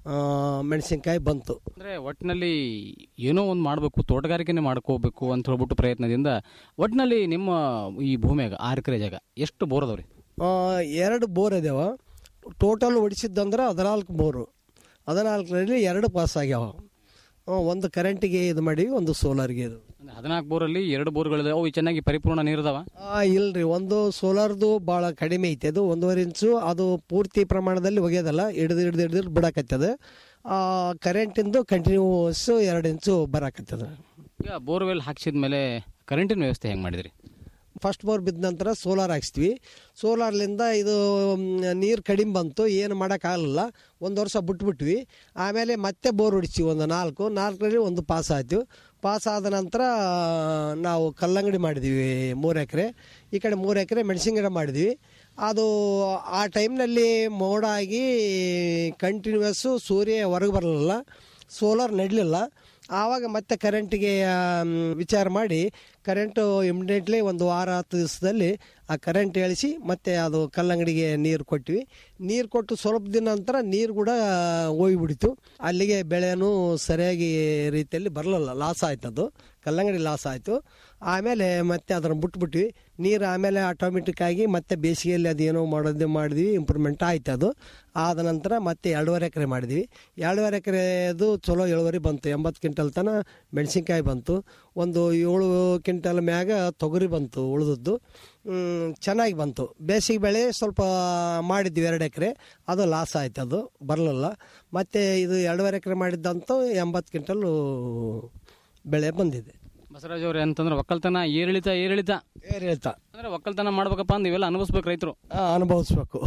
ಮೆಣಸಿನ್ಕಾಯಿ ಬಂತು ಅಂದ್ರೆ ಒಟ್ಟಿನಲ್ಲಿ ಏನೋ ಒಂದು ಮಾಡಬೇಕು ತೋಟಗಾರಿಕೆನೆ ಮಾಡ್ಕೋಬೇಕು ಅಂತ ಹೇಳ್ಬಿಟ್ಟು ಪ್ರಯತ್ನದಿಂದ ಒಟ್ಟಿನಲ್ಲಿ ನಿಮ್ಮ ಈ ಭೂಮಿಯಾಗ ಆರು ಎಕರೆ ಜಾಗ ಎಷ್ಟು ಬೋರ್ ಅದಾವ್ರಿ ಆ, ಎರಡು ಬೋರ್ ಇದಾವ ಟೋಟಲ್ ಹೊಡಿಸಿದ್ದಂದ್ರೆ ಹದಿನಾಲ್ಕು ಬೋರು ಹದಿನಾಲ್ಕರಲ್ಲಿ ಎರಡು ಪಾಸ್ ಆಗ್ಯಾವ ಆ, ಒಂದು ಕರೆಂಟಿಗೆ ಇದು ಮಾಡೀವಿ ಒಂದು ಸೋಲಾರ್ಗೆ ಇದು ಹದಿನಾಲ್ಕು ಬೋರಲ್ಲಿ ಎರಡು ಬೋರ್ಗಳಿದಾವೆ ಅವು ಚೆನ್ನಾಗಿ ಪರಿಪೂರ್ಣ ನೀರಿದಾವ ಆ, ಇಲ್ರಿ ಒಂದು ಸೋಲಾರ್ದು ಭಾಳ ಕಡಿಮೆ ಐತೆ ಅದು ಒಂದೂವರೆ ಇಂಚು ಅದು ಪೂರ್ತಿ ಪ್ರಮಾಣದಲ್ಲಿ ಒಗೆಯೋದಲ್ಲ ಹಿಡಿದು ಹಿಡಿದು ಹಿಡಿದು ಬಿಡಾಕತ್ತದ ಕರೆಂಟಿಂದು ಕಂಟಿನ್ಯೂಸ್ ಎರಡು ಇಂಚು ಬರಾಕತ್ತದ ಈಗ ಬೋರ್ವೆಲ್ ಹಾಕ್ಸಿದ ಮೇಲೆ ಕರೆಂಟಿನ ವ್ಯವಸ್ಥೆ ಹೆಂಗೆ ಮಾಡಿದ್ರಿ ಫಸ್ಟ್ ಬೋರ್ ಬಿದ್ದ ನಂತರ ಸೋಲಾರ್ ಹಾಕ್ಸ್ತೀವಿ ಸೋಲಾರ್ಲಿಂದ ಇದು ನೀರು ಕಡಿಮೆ ಬಂತು ಏನು ಮಾಡೋಕ್ಕಾಗಲಿಲ್ಲ ಒಂದು ವರ್ಷ ಬಿಟ್ಬಿಟ್ವಿ ಆಮೇಲೆ ಮತ್ತೆ ಬೋರ್ ಹೊಡಿಸ್ತೀವಿ ಒಂದು ನಾಲ್ಕು ನಾಲ್ಕರಲ್ಲಿ ಒಂದು ಪಾಸ್ ಆಯ್ತು ಪಾಸ್ ಆದ ನಂತರ ನಾವು ಕಲ್ಲಂಗಡಿ ಮಾಡಿದ್ವಿ ಮೂರು ಎಕರೆ ಈ ಕಡೆ ಮೂರು ಎಕರೆ ಮೆಣಸಿನ ಗಿಡ ಮಾಡಿದ್ವಿ ಅದು ಆ ಟೈಮ್ನಲ್ಲಿ ಮೋಡ ಆಗಿ ಕಂಟಿನ್ಯೂಯಸ್ಸು ಸೂರ್ಯ ಹೊರಗೆ ಬರಲಿಲ್ಲ ಸೋಲಾರ್ ನಡಲಿಲ್ಲ ಆವಾಗ ಮತ್ತೆ ಕರೆಂಟಿಗೆ ಆಮ್, ವಿಚಾರ ಮಾಡಿ ಕರೆಂಟು ಇಮಿಡಿಯೇಟ್ಲಿ ಒಂದು ವಾರ ಹತ್ತು ದಿವಸದಲ್ಲಿ ಆ ಕರೆಂಟ್ ಇಳಿಸಿ ಮತ್ತೆ ಅದು ಕಲ್ಲಂಗಡಿಗೆ ನೀರು ಕೊಟ್ವಿ ನೀರು ಕೊಟ್ಟು ಸ್ವಲ್ಪ ದಿನ ನಂತರ ನೀರು ಕೂಡ ಹೋಗಿಬಿಡಿತು ಅಲ್ಲಿಗೆ ಬೆಳೆನೂ ಸರಿಯಾಗಿ ರೀತಿಯಲ್ಲಿ ಬರಲಿಲ್ಲ ಲಾಸ್ ಆಯ್ತು ಅದು ಕಲ್ಲಂಗಡಿ ಲಾಸ್ ಆಯಿತು ಆಮೇಲೆ ಮತ್ತೆ ಅದನ್ನು ಬಿಟ್ಬಿಟ್ವಿ ನೀರು ಆಮೇಲೆ ಆಟೋಮೆಟಿಕ್ ಆಗಿ ಮತ್ತೆ ಬೇಸಿಗೆಯಲ್ಲಿ ಅದೇನೋ ಮಾಡೋದು ಮಾಡಿದ್ವಿ ಇಂಪ್ರೂವ್ಮೆಂಟ್ ಆಯ್ತು ಅದು ಆದ ನಂತರ ಮತ್ತೆ ಎರಡೂವರೆ ಎಕರೆ ಮಾಡಿದ್ವಿ ಎರಡೂವರೆ ಎಕರೆದು ಚಲೋ ಇಳುವರಿ ಬಂತು ಎಂಬತ್ತು ಕ್ವಿಂಟಲ್ ತನ ಮೆಣಸಿನ್ಕಾಯಿ ಬಂತು ಒಂದು ಏಳು ಕ್ವಿಂಟಲ್ ಮ್ಯಾಗ ತೊಗರಿ ಬಂತು ಉಳಿದದ್ದು ಮ್, ಚೆನ್ನಾಗಿ ಬಂತು ಬೇಸಿಗೆ ಬೆಳೆ ಸ್ವಲ್ಪ ಮಾಡಿದ್ವಿ ಎರಡು ಎಕರೆ ಅದು ಲಾಸ್ ಆಯ್ತು ಅದು ಬರಲಿಲ್ಲ ಮತ್ತು ಇದು ಎರಡೂವರೆ ಎಕರೆ ಮಾಡಿದ್ದಂತೂ ಎಂಬತ್ತು ಕ್ವಿಂಟಲ್ಲು ಬೆಳೆ ಬಂದಿದೆ ಬಸವರಾಜ್ ಅವ್ರೆ ಅಂತಂದ್ರೆ ಒಕ್ಕಲ್ತನ ಏರಿಳಿತ ಏರಿಳಿತ ಏರಿಳಿತ ಅಂದ್ರೆ ಒಕ್ಕಲ್ತನ ಮಾಡ್ಬೇಕಪ್ಪ ಅಂದ್ರೆ ಇವೆಲ್ಲ ಅನುಭವಿಸ್ಬೇಕು ರೈತರು ಅನುಭವಿಸ್ಬೇಕು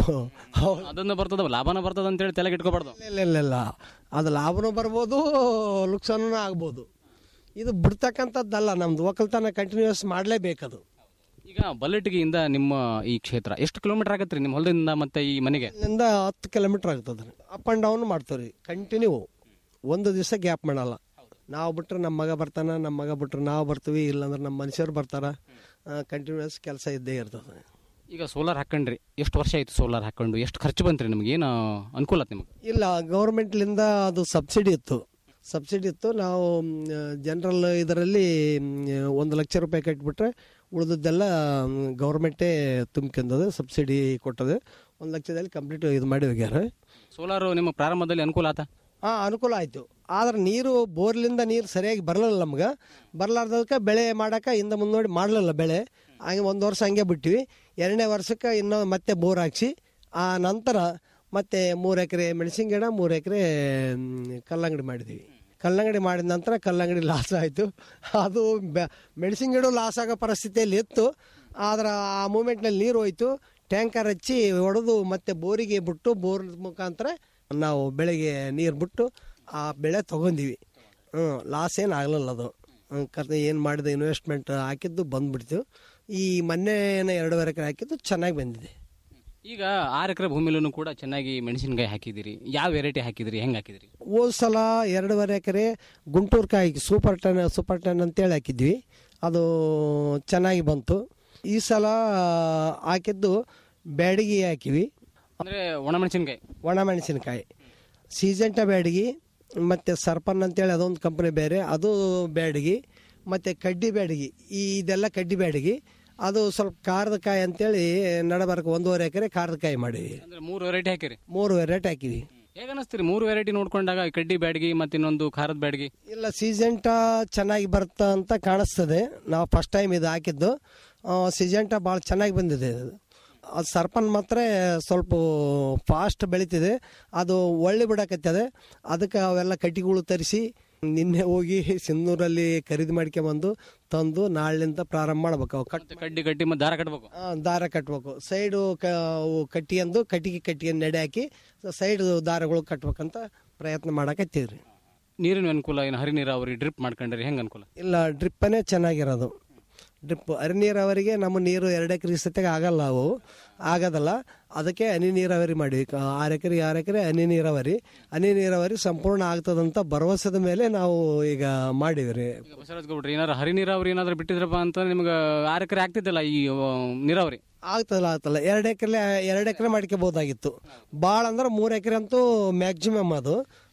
ಅದನ್ನ ಬರ್ತದ ಲಾಭನ ಬರ್ತದ ಅಂತೇಳಿ ತಲೆಗೆ ಇಟ್ಕೋಬಾರ್ದು ಇಲ್ಲ ಇಲ್ಲ ಇಲ್ಲ ಅದು ಲಾಭನೂ ಬರ್ಬೋದು ಲುಕ್ಸಾನೂ ಆಗ್ಬೋದು ಇದು ಬಿಡ್ತಕ್ಕಂಥದ್ದಲ್ಲ ನಮ್ದು ಒಕ್ಕಲ್ತನ ಕಂಟಿನ್ಯೂಸ್ ಮಾಡಲೇಬೇಕದು ಈಗ ಬಲ್ಲಟಿಗೆಯಿಂದ ನಿಮ್ಮ ಈ ಕ್ಷೇತ್ರ ಎಷ್ಟು ಕಿಲೋಮೀಟರ್ ಆಗತ್ತೆ ರೀ ನಿಮ್ಮ ಹೊಲದಿಂದ ಮತ್ತೆ ಈ ಮನೆಗೆ ಇಲ್ಲಿಂದ ಹತ್ತು ಕಿಲೋಮೀಟ್ರ್ ಆಗ್ತದೆ ಅಪ್ ಆ್ಯಂಡ್ ಡೌನ್ ಮಾಡ್ತೀವಿ ರೀ ಕಂಟಿನ್ಯೂ ಒಂದು ದಿವಸ ಗ್ಯಾಪ್ ಮಾಡಲ್ಲ ನಾವು ಬಿಟ್ರೆ ನಮ್ಮ ಮಗ ಬರ್ತಾನೆ ನಮ್ಮ ಮಗ ಬಿಟ್ರೆ ನಾವು ಬರ್ತೀವಿ ಇಲ್ಲಾಂದ್ರೆ ನಮ್ಮ ಮನುಷ್ಯರು ಬರ್ತಾರೆ ಕಂಟಿನ್ಯೂಸ್ ಕೆಲಸ ಇದ್ದೇ ಇರ್ತದೆ ಈಗ ಸೋಲಾರ್ ಹಾಕೊಂಡ್ರಿ ಎಷ್ಟು ವರ್ಷ ಆಯ್ತು ಸೋಲಾರ್ ಹಾಕೊಂಡು ಎಷ್ಟು ಖರ್ಚು ಬಂತ್ರಿ ನಿಮ್ಗೆ ಏನು ಅನುಕೂಲ ಆತ್ ನಿಮ್ಗೆ ಇಲ್ಲ ಗೌರ್ಮೆಂಟ್ಲಿಂದ ಅದು ಸಬ್ಸಿಡಿ ಇತ್ತು ಸಬ್ಸಿಡಿ ಇತ್ತು ನಾವು ಜನರಲ್ ಇದರಲ್ಲಿ ಒಂದು ಲಕ್ಷ ರೂಪಾಯಿ ಕಟ್ಟಿಬಿಟ್ರೆ ಉಳಿದದ್ದೆಲ್ಲ ಗೌರ್ಮೆಂಟೇ ತುಂಬ್ಕೊಂಡದು ಸಬ್ಸಿಡಿ ಕೊಟ್ಟದೆ ಒಂದು ಲಕ್ಷದಲ್ಲಿ ಕಂಪ್ಲೀಟ್ ಇದು ಮಾಡಿ ಹೋಗ್ಯಾರ ಸೋಲಾರ್ ನಿಮ್ಮ ಪ್ರಾರಂಭದಲ್ಲಿ ಅನುಕೂಲ ಆತ ಹಾಂ ಅನುಕೂಲ ಆಯಿತು ಆದ್ರೆ ನೀರು ಬೋರ್ಲಿಂದ ನೀರು ಸರಿಯಾಗಿ ಬರಲಿಲ್ಲ ನಮ್ಗೆ ಬರಲಾರ್ದಕ್ಕೆ ಬೆಳೆ ಮಾಡೋಕೆ ಹಿಂದೆ ಮುಂದೆ ನೋಡಿ ಮಾಡಲಿಲ್ಲ ಬೆಳೆ ಹಂಗೆ ಒಂದು ವರ್ಷ ಹಂಗೆ ಬಿಟ್ವಿ ಎರಡನೇ ವರ್ಷಕ್ಕೆ ಇನ್ನೂ ಮತ್ತೆ ಬೋರ್ ಹಾಕ್ಸಿ ಆ ನಂತರ ಮತ್ತೆ ಮೂರು ಎಕರೆ ಮೆಣಸಿನ ಗಿಡ ಮೂರು ಎಕರೆ ಕಲ್ಲಂಗಡಿ ಮಾಡಿದ್ವಿ ಕಲ್ಲಂಗಡಿ ಮಾಡಿದ ನಂತರ ಕಲ್ಲಂಗಡಿ ಲಾಸ್ ಆಯಿತು ಅದು ಮೆಣಸಿನ ಗಿಡ ಲಾಸ್ ಆಗೋ ಪರಿಸ್ಥಿತಿಯಲ್ಲಿ ಇತ್ತು ಆದ್ರೆ ಆ ಮೂಮೆಂಟ್ನಲ್ಲಿ ನೀರು ಹೋಯ್ತು ಟ್ಯಾಂಕರ್ ಹಚ್ಚಿ ಹೊಡೆದು ಮತ್ತೆ ಬೋರಿಗೆ ಬಿಟ್ಟು ಬೋರ್ ಮುಖಾಂತರ ನಾವು ಬೆಳೆಗೆ ನೀರು ಬಿಟ್ಟು ಆ ಬೆಳೆ ತೊಗೊಂಡಿವಿ ಹ್ಞೂ ಲಾಸ್ ಏನು ಆಗಲಿಲ್ಲ ಅದು ಕರ್ತ ಏನು ಮಾಡಿದ ಇನ್ವೆಸ್ಟ್ಮೆಂಟ್ ಹಾಕಿದ್ದು ಬಂದ್ಬಿಡ್ತು ಈ ಮೊನ್ನೆ ಏನೋ ಎರಡೂವರೆ ಎಕರೆ ಹಾಕಿದ್ದು ಚೆನ್ನಾಗಿ ಬಂದಿದೆ ಈಗ ಆರು ಎಕರೆ ಭೂಮಿಲೂ ಕೂಡ ಚೆನ್ನಾಗಿ ಮೆಣಸಿನಕಾಯಿ ಹಾಕಿದಿರಿ ಯಾವ ವೆರೈಟಿ ಹಾಕಿದಿರಿ ಹೆಂಗೆ ಹಾಕಿದಿರಿ ಹೋದ ಸಲ ಎರಡೂವರೆ ಎಕರೆ ಗುಂಟೂರು ಕಾಯಿ ಸೂಪರ್ ಟನ್ ಸೂಪರ್ ಟನ್ ಅಂತೇಳಿ ಹಾಕಿದ್ವಿ ಅದು ಚೆನ್ನಾಗಿ ಬಂತು ಈ ಸಲ ಹಾಕಿದ್ದು ಬ್ಯಾಡಗಿ ಹಾಕಿವಿ ಅಂದ್ರೆ ಒಣಮೆಣಸಿನಕಾಯಿ ಒಣಮೆಣಸಿನಕಾಯಿ ಸೀಜೆಂಟ ಬ್ಯಾಡಗಿ ಮತ್ತು ಸರ್ಪನ್ ಅಂತೇಳಿ ಅದೊಂದು ಕಂಪನಿ ಬೇರೆ ಅದು ಬ್ಯಾಡಗಿ ಮತ್ತು ಕಡ್ಡಿ ಬ್ಯಾಡಗಿ ಈ ಇದೆಲ್ಲ ಕಡ್ಡಿ ಬ್ಯಾಡಗಿ ಅದು ಸ್ವಲ್ಪ ಖಾರದ ಕಾಯಿ ಅಂತೇಳಿ ನಡಬರ್ಕ ಒಂದೂವರೆ ಎಕರೆ ಖಾರದ ಕಾಯಿ ಮಾಡಿವಿ ಅಂದ್ರೆ ಮೂರು ವೆರೈಟಿ ಹಾಕಿರಿ ಮೂರು ವೆರೈಟಿ ಹಾಕಿವಿ ಹೇಗೆ ಅನಿಸ್ತೀರಿ ಮೂರು ವೆರೈಟಿ ನೋಡ್ಕೊಂಡಾಗ ಈ ಕಡ್ಡಿ ಬ್ಯಾಡಗಿ ಮತ್ತೆ ಇನ್ನೊಂದು ಖಾರದ ಬ್ಯಾಡಗಿ ಇಲ್ಲ ಸೀಜೆಂಟ ಚೆನ್ನಾಗಿ ಬರುತ್ತಾ ಅಂತ ಕಾಣಿಸ್ತದೆ ನಾವು ಫಸ್ಟ್ ಟೈಮ್ ಇದು ಹಾಕಿದ್ದು ಸೀಜೆಂಟ ಭಾಳ ಚೆನ್ನಾಗಿ ಬಂದಿದೆ ಅದು ಅದು ಸರ್ಪನ್ ಮಾತ್ರ ಸ್ವಲ್ಪ ಫಾಸ್ಟ್ ಬೆಳೀತಿದೆ ಅದು ಒಳ್ಳೆ ಬಿಡಕತ್ತದೆ ಅದಕ್ಕೆ ಅವೆಲ್ಲ ಕಟ್ಟಿಗಳು ತರಿಸಿ ನಿನ್ನೆ ಹೋಗಿ ಸಿಂಧೂರಲ್ಲಿ ಖರೀದಿ ಮಾಡ್ಕೊಂಬಂದು ತಂದು ನಾಳಿನಿಂದ ಪ್ರಾರಂಭ ಮಾಡ್ಬೇಕು ಅವು ಕಟ್ ಕಡ್ಡಿ ಕಟ್ಟಿ ಮತ್ತೆ ದಾರ ಕಟ್ಬೇಕು ಆ, ದಾರ ಕಟ್ಬೇಕು ಸೈಡು ಕ ಅವು ಕಟ್ಟಿಗೆಂದು ಕಟ್ಟಿಗೆ ಕಟ್ಟಿಗೆ ನಡೆ ಹಾಕಿ ಸೈಡ್ ದಾರಗಳು ಕಟ್ಬೇಕಂತ ಪ್ರಯತ್ನ ಮಾಡಕತ್ತೀವಿ ರೀ ನೀರಿನ ಅನುಕೂಲ ಏನು ಹರಿ ನೀರಾವರಿ ಡ್ರಿಪ್ ಮಾಡ್ಕೊಂಡ್ರಿ ಹೆಂಗೆ ಅನುಕೂಲ ಇಲ್ಲ ಡ್ರಿಪ್ಪನೇ ಚೆನ್ನಾಗಿರೋದು ಡ್ರಿಪ್ ಹರಿ ನೀರಾವರಿಗೆ ನಮ್ಮ ನೀರು ಎರಡು ಎಕರೆ ಸತ್ಯಾಗ ಆಗಲ್ಲ ಅವು ಆಗೋದಲ್ಲ ಅದಕ್ಕೆ ಹನಿ ನೀರಾವರಿ ಮಾಡಿವಿ ಕ- ಆರು ಎಕರೆ ಆರು ಎಕರೆ ಹನಿ ನೀರಾವರಿ ಹನಿ ನೀರಾವರಿ ಸಂಪೂರ್ಣ ಆಗ್ತದಂತ ಭರವಸೆದ ಮೇಲೆ ನಾವು ಈಗ ಮಾಡಿವಿ ರೀ ಈಗ ಬಸವರಾಜ್ ಗೌಡ್ರಿ ಏನಾರು ಹರಿ ನೀರಾವರಿ ಏನಾದ್ರು ಬಿಟ್ಟಿದ್ರಪ್ಪ ಅಂತ ನಿಮ್ಗೆ ಆರು ಎಕರೆ ಆಗ್ತಿದ್ದಿಲ್ಲ ಈ ಆ, ನೀರಾವರಿ ಆಗ್ತದಲ್ಲ ಆಗ್ತಲ್ಲ ಎರಡು ಎಕರೆ ಎರಡು ಎಕರೆ ಮಾಡ್ಕೋಬೋದಾಗಿತ್ತು ಭಾಳ ಅಂದ್ರೆ ಮೂರು ಎಕರೆ ಅಂತೂ ಮ್ಯಾಕ್ಸಿಮಮ್ ಅದು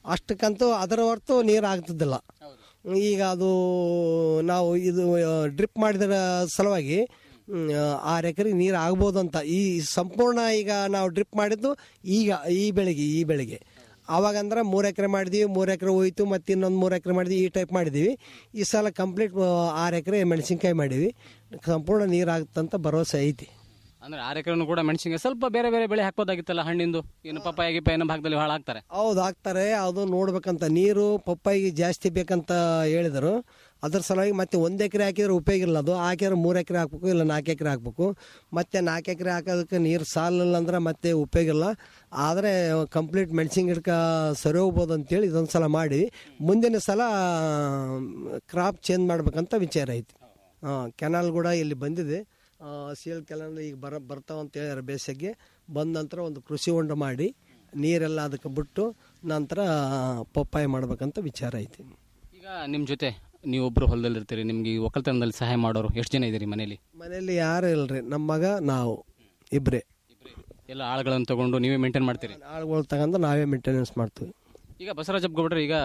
ಅಷ್ಟಕ್ಕಂತೂ ಅದರ ಹೊರತು ನೀರು ಆಗ್ತಿದ್ದಿಲ್ಲ ಈಗ ಅದು ನಾವು ಇದು ಡ್ರಿಪ್ ಮಾಡಿದ ಸಲುವಾಗಿ ಹ್ಮ್, ಆರು ಎಕರೆಗೆ ನೀರು ಆಗ್ಬೋದು ಅಂತ ಈ ಸಂಪೂರ್ಣ ಈಗ ನಾವು ಡ್ರಿಪ್ ಮಾಡಿದ್ದು ಈಗ ಈ ಬೆಳೆಗೆ ಈ ಬೆಳೆಗೆ ಅವಾಗ ಅಂದ್ರೆ ಮೂರು ಎಕರೆ ಮಾಡಿದ್ವಿ ಮೂರು ಎಕರೆ ಹೋಯ್ತು ಮತ್ತು ಇನ್ನೊಂದು ಮೂರು ಎಕರೆ ಮಾಡಿದ್ವಿ ಈ ಟೈಪ್ ಮಾಡಿದ್ದೀವಿ ಈ ಸಲ ಕಂಪ್ಲೀಟ್ ಆರು ಎಕರೆ ಮೆಣಸಿನ್ಕಾಯಿ ಮಾಡೀವಿ ಸಂಪೂರ್ಣ ನೀರು ಆಗುತ್ತಂತ ಭರವಸೆ ಐತಿ ಅಂದ್ರೆ ಆರು ಎಕರೆನೂ ಕೂಡ ಮೆಣಸಿನ್ಕಾಯಿ ಸ್ವಲ್ಪ ಬೇರೆ ಬೇರೆ ಬೆಳೆ ಹಾಕ್ಬೋದಾಗಿತ್ತಲ್ಲ ಹಣ್ಣಿಂದು ಏನು ಪಪ್ಪಾಯ ಗಿಪ್ಪಾಯ ಏನೋ ಭಾಗದಲ್ಲಿ ಹಾಳು ಹಾಕ್ತಾರೆ ಹೌದು ಹಾಕ್ತಾರೆ ಅದು ನೋಡ್ಬೇಕಂತ ನೀರು ಪಪ್ಪಾಯಿಗೆ ಜಾಸ್ತಿ ಬೇಕಂತ ಹೇಳಿದರು ಅದ್ರ ಸಲುವಾಗಿ ಮತ್ತೆ ಒಂದು ಎಕರೆ ಹಾಕಿದ್ರೆ ಉಪಯೋಗ ಇಲ್ಲ ಅದು ಹಾಕಿದ್ರೆ ಮೂರು ಎಕರೆ ಹಾಕ್ಬೇಕು ಇಲ್ಲ ನಾಲ್ಕು ಎಕರೆ ಹಾಕ್ಬೇಕು ಮತ್ತೆ ನಾಲ್ಕು ಎಕರೆ ಹಾಕೋದಕ್ಕೆ ನೀರು ಸಾಲಿಲ್ಲ ಅಂದ್ರೆ ಮತ್ತೆ ಉಪಯೋಗ ಇಲ್ಲ ಆದರೆ ಕಂಪ್ಲೀಟ್ ಮೆಣಸಿನ ಗಿಡಕ ಸರಿ ಹೋಗ್ಬೋದು ಅಂತೇಳಿ ಇದೊಂದು ಸಲ ಮಾಡಿ ಮುಂದಿನ ಸಲ ಕ್ರಾಪ್ ಚೇಂಜ್ ಮಾಡ್ಬೇಕಂತ ವಿಚಾರ ಐತಿ ಕೆನಾಲ್ ಕೂಡ ಇಲ್ಲಿ ಬಂದಿದೆ ಸೇಲ್ ಕೆನಾಲ್ ಈಗ ಬರ ಬರ್ತಾವಂತ ಹೇಳ್ಯಾರ ಬೇಸಿಗೆ ಬಂದ ನಂತರ ಒಂದು ಕೃಷಿ ಹೊಂಡ ಮಾಡಿ ನೀರೆಲ್ಲ ಅದಕ್ಕೆ ಬಿಟ್ಟು ನಂತರ ಪಪ್ಪಾಯ ಮಾಡ್ಬೇಕಂತ ವಿಚಾರ ಐತಿ ಈಗ ನಿಮ್ಮ ಜೊತೆ ನೀವು ಒಬ್ರು ಹೊಲದಲ್ಲಿ ಇರ್ತೀರಿ ನಿಮ್ಗೆ ಈ ಒಕ್ಕಲ್ತನದಲ್ಲಿ ಸಹಾಯ ಮಾಡೋರು ಎಷ್ಟು ಜನ ಇದ್ದೀರಿ ಮನೇಲಿ ಮನೆಯಲ್ಲಿ ಯಾರು ಇಲ್ರಿ ನಮ್ಮ ಮಗ ನಾವು ಇಬ್ಬರೇ ಎಲ್ಲ ಆಳುಗಳನ್ನು ತಗೊಂಡು ನೀವೇ ಮೇಂಟೈನ್ ಮಾಡ್ತೀರಿ ಆಳುಗಳು ತಗೊಂಡು ನಾವೇ ಮೇಂಟೆನೆನ್ಸ್ ಮಾಡ್ತೀವಿ ಈಗ ಬಸವರಾಜಪ್ಪ ಗೌಡ್ರೆ ಈಗ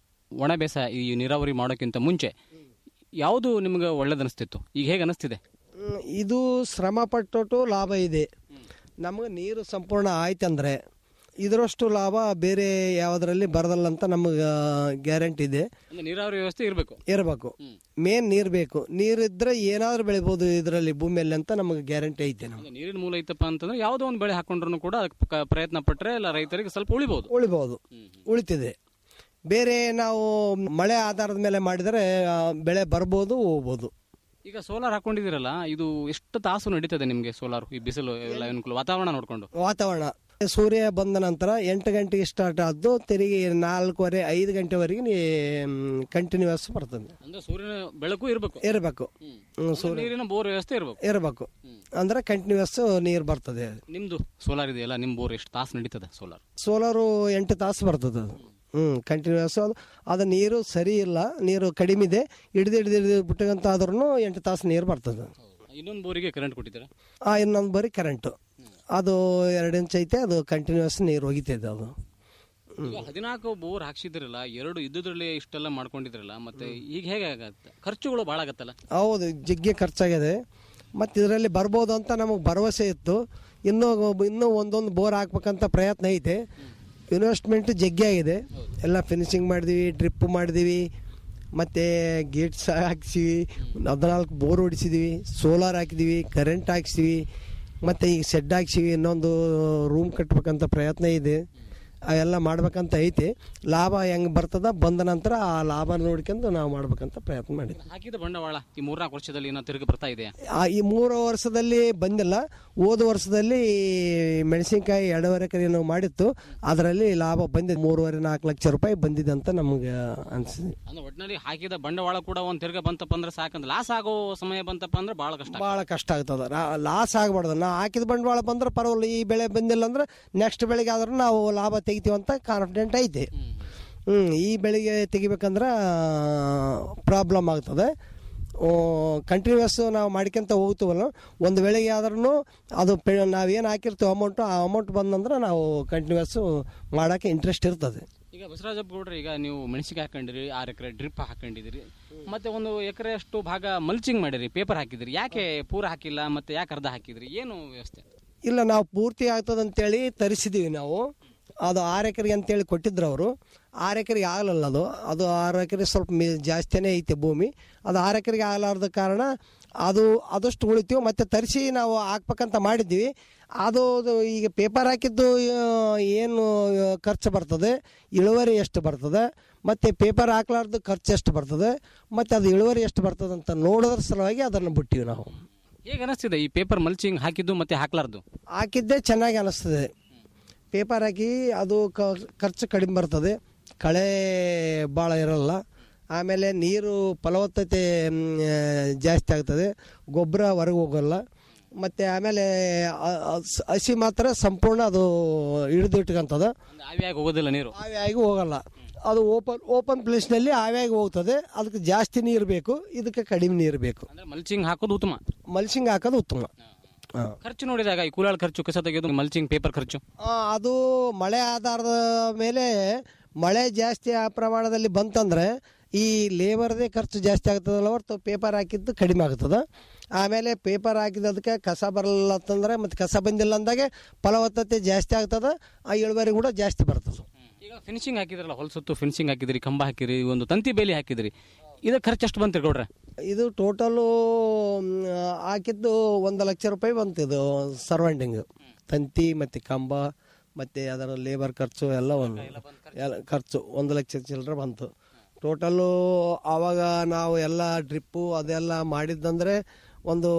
ಒಣ ಬೇಸಾಯ ಈ ನೀರಾವರಿ ಮಾಡೋಕ್ಕಿಂತ ಮುಂಚೆ ಯಾವುದು ನಿಮ್ಗೆ ಒಳ್ಳೇದು ಅನಿಸ್ತಿತ್ತು ಈಗ ಹೇಗೆ ಅನಿಸ್ತಿದೆ ಹ್ಮ್, ಇದು ಶ್ರಮ ಪಟ್ಟೊಟ್ಟು ಲಾಭ ಇದೆ ನಮಗೆ ನೀರು ಸಂಪೂರ್ಣ ಆಯ್ತಂದ್ರೆ ಇದರಷ್ಟು ಲಾಭ ಬೇರೆ ಯಾವುದರಲ್ಲಿ ಬರದಲ್ಲ ಅಂತ ನಮಗೆ ಗ್ಯಾರಂಟಿ ಇದೆ ಅಂದ್ರೆ ನೀರಾವರಿ ವ್ಯವಸ್ಥೆ ಇರಬೇಕು ಇರಬೇಕು ಮೇನ್ ನೀರು ಬೇಕು ನೀರಿದ್ರೆ ಏನಾದರೂ ಬೆಳಿಬೋದು ಇದರಲ್ಲಿ ಭೂಮಿಯಲ್ಲಿ ಅಂತ ನಮಗೆ ಗ್ಯಾರಂಟಿ ಐತೆ ನಮ್ಗೆ ನೀರಿನ ಮೂಲ ಐತಪ್ಪ ಅಂತಂದ್ರೆ ಯಾವುದೋ ಒಂದು ಬೆಳೆ ಹಾಕೊಂಡ್ರು ಕೂಡ ಅದಕ್ಕೆ ಕ- ಪ್ರಯತ್ನ ಪಟ್ಟರೆ ಇಲ್ಲ ರೈತರಿಗೆ ಸ್ವಲ್ಪ ಉಳಿಬಹುದು ಉಳಿಬಹುದು ಉಳಿತಿದೆ ಬೇರೆ ನಾವು ಮಳೆ ಆಧಾರದ ಮೇಲೆ ಮಾಡಿದರೆ ಆ, ಬೆಳೆ ಬರ್ಬೋದು ಹೋಗ್ಬೋದು ಈಗ ಸೋಲಾರ್ ಹಾಕೊಂಡಿದ್ದೀರಲ್ಲ ಇದು ಎಷ್ಟು ತಾಸು ನಡೀತದೆ ನಿಮಗೆ ಸೋಲಾರ್ ಈ ಬಿಸಿಲು ಎಲ್ಲ ಅನುಕೂಲ ವಾತಾವರಣ ನೋಡ್ಕೊಂಡು ವಾತಾವರಣ ಸೂರ್ಯ ಬಂದ ನಂತರ ಎಂಟು ಗಂಟೆಗೆ ಸ್ಟಾರ್ಟ್ ಆದ್ದು ತಿರುಗಿ ನಾಲ್ಕೂವರೆ ಐದು ಗಂಟೆವರೆಗೆ ಕಂಟಿನ್ಯೂಸ್ ಬರ್ತದೆ ಅಂದ್ರೆ ಸೂರ್ಯನ ಬೆಳಕು ಇರಬೇಕು ಇರಬೇಕು ಸೂರ್ಯ ನೀರಿನ ಬೋರ್ ವ್ಯವಸ್ಥೆ ಇರಬೇಕು ಇರಬೇಕು ಅಂದ್ರೆ ಕಂಟಿನ್ಯೂಸ್ ನೀರು ಬರ್ತದೆ ನಿಮ್ದು ಸೋಲಾರ್ ಇದೆಯಲ್ಲ ನಿಮ್ ಬೋರ್ ಎಷ್ಟು ತಾಸು ನಡೀತದೆ ಸೋಲಾರ್ ಸೋಲಾರು ಎಂಟು ತಾಸು ಬರ್ತದೆ ಅದು ಹ್ಞೂ ಕಂಟಿನ್ಯೂಸ್ ಅದು ಅದು ನೀರು ಸರಿ ಇಲ್ಲ ನೀರು ಕಡಿಮೆ ಇದೆ ಹಿಡಿದು ಹಿಡಿದು ಹಿಡಿದು ಬಿಟ್ಟಂತ ಆದ್ರೂ ಎಂಟು ತಾಸು ನೀರು ಬರ್ತದೆ ಇನ್ನೊಂದು ಬೋರಿಗೆ ಕರೆಂಟ್ ಕೊಟ್ಟಿದ್ದೀರಾ ಆ ಇನ್ನೊಂದು ಬರೀ ಕರೆಂಟು ಅದು ಎರಡು ಇಂಚ್ ಐತೆ ಅದು ಕಂಟಿನ್ಯೂಸ್ ನೀರು ಹೋಗಿತೈತೆ ಅದು ಈಗ ಹದಿನಾಲ್ಕು ಬೋರ್ ಹಾಕ್ಸಿದ್ರಲ್ಲ ಎರಡು ಇದ್ದುದ್ರಲ್ಲಿ ಇಷ್ಟೆಲ್ಲ ಮಾಡ್ಕೊಂಡಿದ್ರಲ್ಲ ಮತ್ತೆ ಈಗ ಹೇಗೆ ಆಗತ್ತೆ ಖರ್ಚುಗಳು ಭಾಳ ಆಗತ್ತಲ್ಲ ಹೌದು ಜಗ್ಗೆ ಖರ್ಚಾಗಿದೆ ಮತ್ತು ಇದರಲ್ಲಿ ಬರ್ಬೋದು ಅಂತ ನಮಗೆ ಭರವಸೆ ಇತ್ತು ಇನ್ನೂ ಇನ್ನೂ ಒಂದೊಂದು ಬೋರ್ ಹಾಕ್ಬೇಕಂತ ಪ್ರಯತ್ನ ಐತೆ ಇನ್ವೆಸ್ಟ್ಮೆಂಟ್ ಜಗ್ಗೆ ಆಗಿದೆ ಎಲ್ಲ ಫಿನಿಶಿಂಗ್ ಮಾಡಿದ್ವಿ ಡ್ರಿಪ್ ಮಾಡಿದ್ವಿ ಮತ್ತು ಗೇಟ್ಸ್ ಹಾಕ್ಸಿವಿ ಹದಿನಾಲ್ಕು ಬೋರ್ ಹೊಡಿಸಿದ್ವಿ ಸೋಲಾರ್ ಹಾಕಿದ್ವಿ ಕರೆಂಟ್ ಹಾಕ್ಸಿವಿ ಮತ್ತು ಈಗ ಶೆಡ್ ಹಾಕ್ಸಿವಿ ಇನ್ನೊಂದು ರೂಮ್ ಕಟ್ಬೇಕಂತ ಪ್ರಯತ್ನ ಇದೆ ಅವೆಲ್ಲ ಮಾಡ್ಬೇಕಂತ ಐತಿ ಲಾಭ ಹೆಂಗೆ ಬರ್ತದ ಬಂದ ನಂತರ ಆ ಲಾಭ ನೋಡ್ಕೊಂಡು ನಾವು ಮಾಡ್ಬೇಕಂತ ಪ್ರಯತ್ನ ಮಾಡಿದ್ವಿ ಹಾಕಿದ ಬಂಡವಾಳ ಈ ಮೂರ್ನಾಲ್ಕು ವರ್ಷದಲ್ಲಿ ಏನೋ ತಿರುಗಿ ಬರ್ತಾ ಇದೆಯಾ ಆ ಈ ಮೂರು ವರ್ಷದಲ್ಲಿ ಬಂದಿಲ್ಲ ಹೋದ ವರ್ಷದಲ್ಲಿ ಮೆಣಸಿನ್ಕಾಯಿ ಎರಡೂವರೆ ಎಕರೆ ನಾವು ಮಾಡಿತ್ತು ಅದರಲ್ಲಿ ಲಾಭ ಬಂದಿದೆ ಮೂರುವರೆ ನಾಲ್ಕು ಲಕ್ಷ ರೂಪಾಯಿ ಬಂದಿದೆ ಅಂತ ನಮಗೆ ಅನಿಸಿದೆ ಅಂದ್ರೆ ಒಟ್ಟಿನಲ್ಲಿ ಹಾಕಿದ ಬಂಡವಾಳ ಕೂಡ ಒಂದ್ ತಿರ್ಗ ಬಂತಪ್ಪ ಅಂದ್ರೆ ಸಾಕಂದ್ರೆ ಲಾಸ್ ಆಗೋ ಸಮಯ ಬಂತಪ್ಪ ಅಂದ್ರೆ ಬಹಳ ಕಷ್ಟ ಭಾಳ ಕಷ್ಟ ಆಗ್ತದೆ ಲಾಸ್ ಆಗಬಾರ್ದು ನಾ ಹಾಕಿದ ಬಂಡವಾಳ ಬಂದ್ರೆ ಪರವಾಗಿಲ್ಲ ಈ ಬೆಳೆ ಬಂದಿಲ್ಲ ಅಂದ್ರೆ ನೆಕ್ಸ್ಟ್ ಬೆಳೆಗೆ ಆದ್ರೂ ನಾವು ಲಾಭ ತೆಗಿತೀವಿ ಅಂತ ಕಾನ್ಫಿಡೆಂಟ್ ಐತಿ ಹ್ಞೂ ಈ ಬೆಳೆಗೆ ತೆಗಿಬೇಕಂದ್ರೆ ಪ್ರಾಬ್ಲಮ್ ಆಗ್ತದೆ ಕಂಟಿನ್ಯೂಸ್ ನಾವು ಮಾಡ್ಕೊಂತ ಹೋಗ್ತೀವಲ್ಲ ಒಂದು ವೇಳೆಗೆ ಆದ್ರೂ ಅದು ಪೆ ನಾವೇನು ಹಾಕಿರ್ತೀವಿ ಅಮೌಂಟು ಆ ಅಮೌಂಟ್ ಬಂದಂದ್ರೆ ನಾವು ಕಂಟಿನ್ಯೂಸ್ ಮಾಡೋಕ್ಕೆ ಇಂಟ್ರೆಸ್ಟ್ ಇರ್ತದೆ ಈಗ ಬಸವರಾಜಪ್ಪ ಗೌಡ್ರೆ ಈಗ ನೀವು ಮೆಣಸಿಗೆ ಹಾಕೊಂಡಿರಿ ಆರು ಎಕರೆ ಡ್ರಿಪ್ ಹಾಕೊಂಡಿದ್ದೀರಿ ಮತ್ತೆ ಒಂದು ಎಕರೆ ಅಷ್ಟು ಭಾಗ ಮಲ್ಚಿಂಗ್ ಮಾಡಿರಿ ಪೇಪರ್ ಹಾಕಿದಿರಿ ಯಾಕೆ ಪೂರ ಹಾಕಿಲ್ಲ ಮತ್ತೆ ಯಾಕೆ ಅರ್ಧ ಹಾಕಿದ್ರಿ ಏನು ವ್ಯವಸ್ಥೆ ಇಲ್ಲ ನಾವು ಪೂರ್ತಿ ಆಗ್ತದೆ ಅಂತೇಳಿ ತರಿಸಿದ್ದೀವಿ ನಾವು ಅದು ಆರು ಎಕರೆಗೆ ಅಂತೇಳಿ ಕೊಟ್ಟಿದ್ರು ಅವರು ಆರು ಎಕರೆಗೆ ಆಗಲಿಲ್ಲ ಅದು ಅದು ಆರು ಎಕರೆ ಸ್ವಲ್ಪ ಮಿ ಜಾಸ್ತಿನೇ ಐತೆ ಭೂಮಿ ಅದು ಆರು ಎಕರೆಗೆ ಆಗಲಾರ್ದ ಕಾರಣ ಅದು ಅದಷ್ಟು ಉಳಿತೀವಿ ಮತ್ತು ತರಿಸಿ ನಾವು ಹಾಕ್ಬೇಕಂತ ಮಾಡಿದ್ದೀವಿ ಅದು ಅದು ಈಗ ಪೇಪರ್ ಹಾಕಿದ್ದು ಆ, ಏನು ಖರ್ಚು ಬರ್ತದೆ ಇಳುವರಿ ಎಷ್ಟು ಬರ್ತದೆ ಮತ್ತು ಪೇಪರ್ ಹಾಕ್ಲಾರ್ದು ಖರ್ಚು ಎಷ್ಟು ಬರ್ತದೆ ಮತ್ತು ಅದು ಇಳುವರಿ ಎಷ್ಟು ಬರ್ತದೆ ಅಂತ ನೋಡೋದ್ರ ಸಲುವಾಗಿ ಅದನ್ನು ಬಿಟ್ಟಿವಿ ನಾವು ಹೇಗೆ ಅನಿಸ್ತಿದೆ ಈ ಪೇಪರ್ ಮಲ್ಚಿಂಗ್ ಹಾಕಿದ್ದು ಮತ್ತೆ ಹಾಕ್ಲಾರ್ದು ಹಾಕಿದ್ದೇ ಚೆನ್ನಾಗಿ ಅನಿಸ್ತದೆ ಪೇಪರ್ ಹಾಕಿ ಅದು ಕ- ಖರ್ಚು ಕಡಿಮೆ ಬರ್ತದೆ ಕಳೆ ಭಾಳ ಇರಲ್ಲ ಆಮೇಲೆ ನೀರು ಫಲವತ್ತತೆ ಮ್, ಜಾಸ್ತಿ ಆಗ್ತದೆ ಗೊಬ್ಬರ ಹೊರಗೆ ಹೋಗಲ್ಲ ಮತ್ತು ಆಮೇಲೆ ಅ- ಅ- ಸ- ಹಸಿ ಮಾತ್ರ ಸಂಪೂರ್ಣ ಅದು ಹಿಡಿದು ಇಟ್ಕೊಂತದ ಆವಿಯಾಗಿ ಹೋಗೋದಿಲ್ಲ ನೀರು ಆವಿಯಾಗಿ ಹೋಗಲ್ಲ ಅದು ಓಪನ್ ಓಪನ್ ಪ್ಲೇಸ್ನಲ್ಲಿ ಆವಿಯಾಗಿ ಹೋಗ್ತದೆ ಅದಕ್ಕೆ ಜಾಸ್ತಿ ನೀರು ಬೇಕು ಇದಕ್ಕೆ ಕಡಿಮೆ ನೀರು ಬೇಕು ಅಂದ್ರೆ ಮಲ್ಚಿಂಗ್ ಹಾಕೋದು ಉತ್ತಮ ಮಲ್ಚಿಂಗ್ ಹಾಕೋದು ಉತ್ತಮ ಹಾಂ ಖರ್ಚು ನೋಡಿದಾಗ ಈ ಕೂಲಾಳ ಖರ್ಚು ಕಸ ತೆಗೆಯೋದು ಮಲ್ಚಿಂಗ್ ಪೇಪರ್ ಖರ್ಚು ಆ, ಅದು ಮಳೆ ಆಧಾರದ ಮೇಲೆ ಮಳೆ ಜಾಸ್ತಿ ಆ ಪ್ರಮಾಣದಲ್ಲಿ ಬಂತಂದ್ರೆ ಈ ಲೇಬರ್ದೇ ಖರ್ಚು ಜಾಸ್ತಿ ಆಗ್ತದಲ್ಲ ಹೊರತು ಪೇಪರ್ ಹಾಕಿದ್ದು ಕಡಿಮೆ ಆಗ್ತದೆ ಆಮೇಲೆ ಪೇಪರ್ ಹಾಕಿದ್ದಕ್ಕೆ ಕಸ ಬರಲ್ಲ ಅಂತಂದ್ರೆ ಮತ್ತು ಕಸ ಬಂದಿಲ್ಲ ಅಂದಾಗೆ ಫಲವತ್ತತೆ ಜಾಸ್ತಿ ಆಗ್ತದೆ ಆ ಇಳುವರಿ ಕೂಡ ಜಾಸ್ತಿ ಬರ್ತದೆ ಈಗ ಫಿನಿಶಿಂಗ್ ಹಾಕಿದ್ರಲ್ಲ ಹೊಲಸುತ್ತು ಫಿನಿಶಿಂಗ್ ಹಾಕಿದ್ರಿ ಕಂಬ ಹಾಕಿರಿ ಒಂದು ತಂತಿ ಬೇಲಿ ಹಾಕಿದ್ರಿ ಇದರ ಖರ್ಚು ಎಷ್ಟು ಬಂತ್ರಿ ಗೌಡ್ರೆ ಇದು ಟೋಟಲು ಹಾಕಿದ್ದು ಒಂದು ಲಕ್ಷ ರೂಪಾಯಿ ಬಂತು ಇದು ಸರ್ವಂಡಿಂಗ್ ತಂತಿ ಮತ್ತು ಕಂಬ ಮತ್ತು ಅದರ ಲೇಬರ್ ಖರ್ಚು ಎಲ್ಲ ಒಂದು ಎಲ್ಲ ಖರ್ಚು ಒಂದು ಲಕ್ಷ ಚಿಲ್ಲರೆ ಬಂತು ಟೋಟಲು ಆವಾಗ ನಾವು ಎಲ್ಲ ಡ್ರಿಪ್ಪು ಅದೆಲ್ಲ ಮಾಡಿದ್ದಂದ್ರೆ ಒಂದು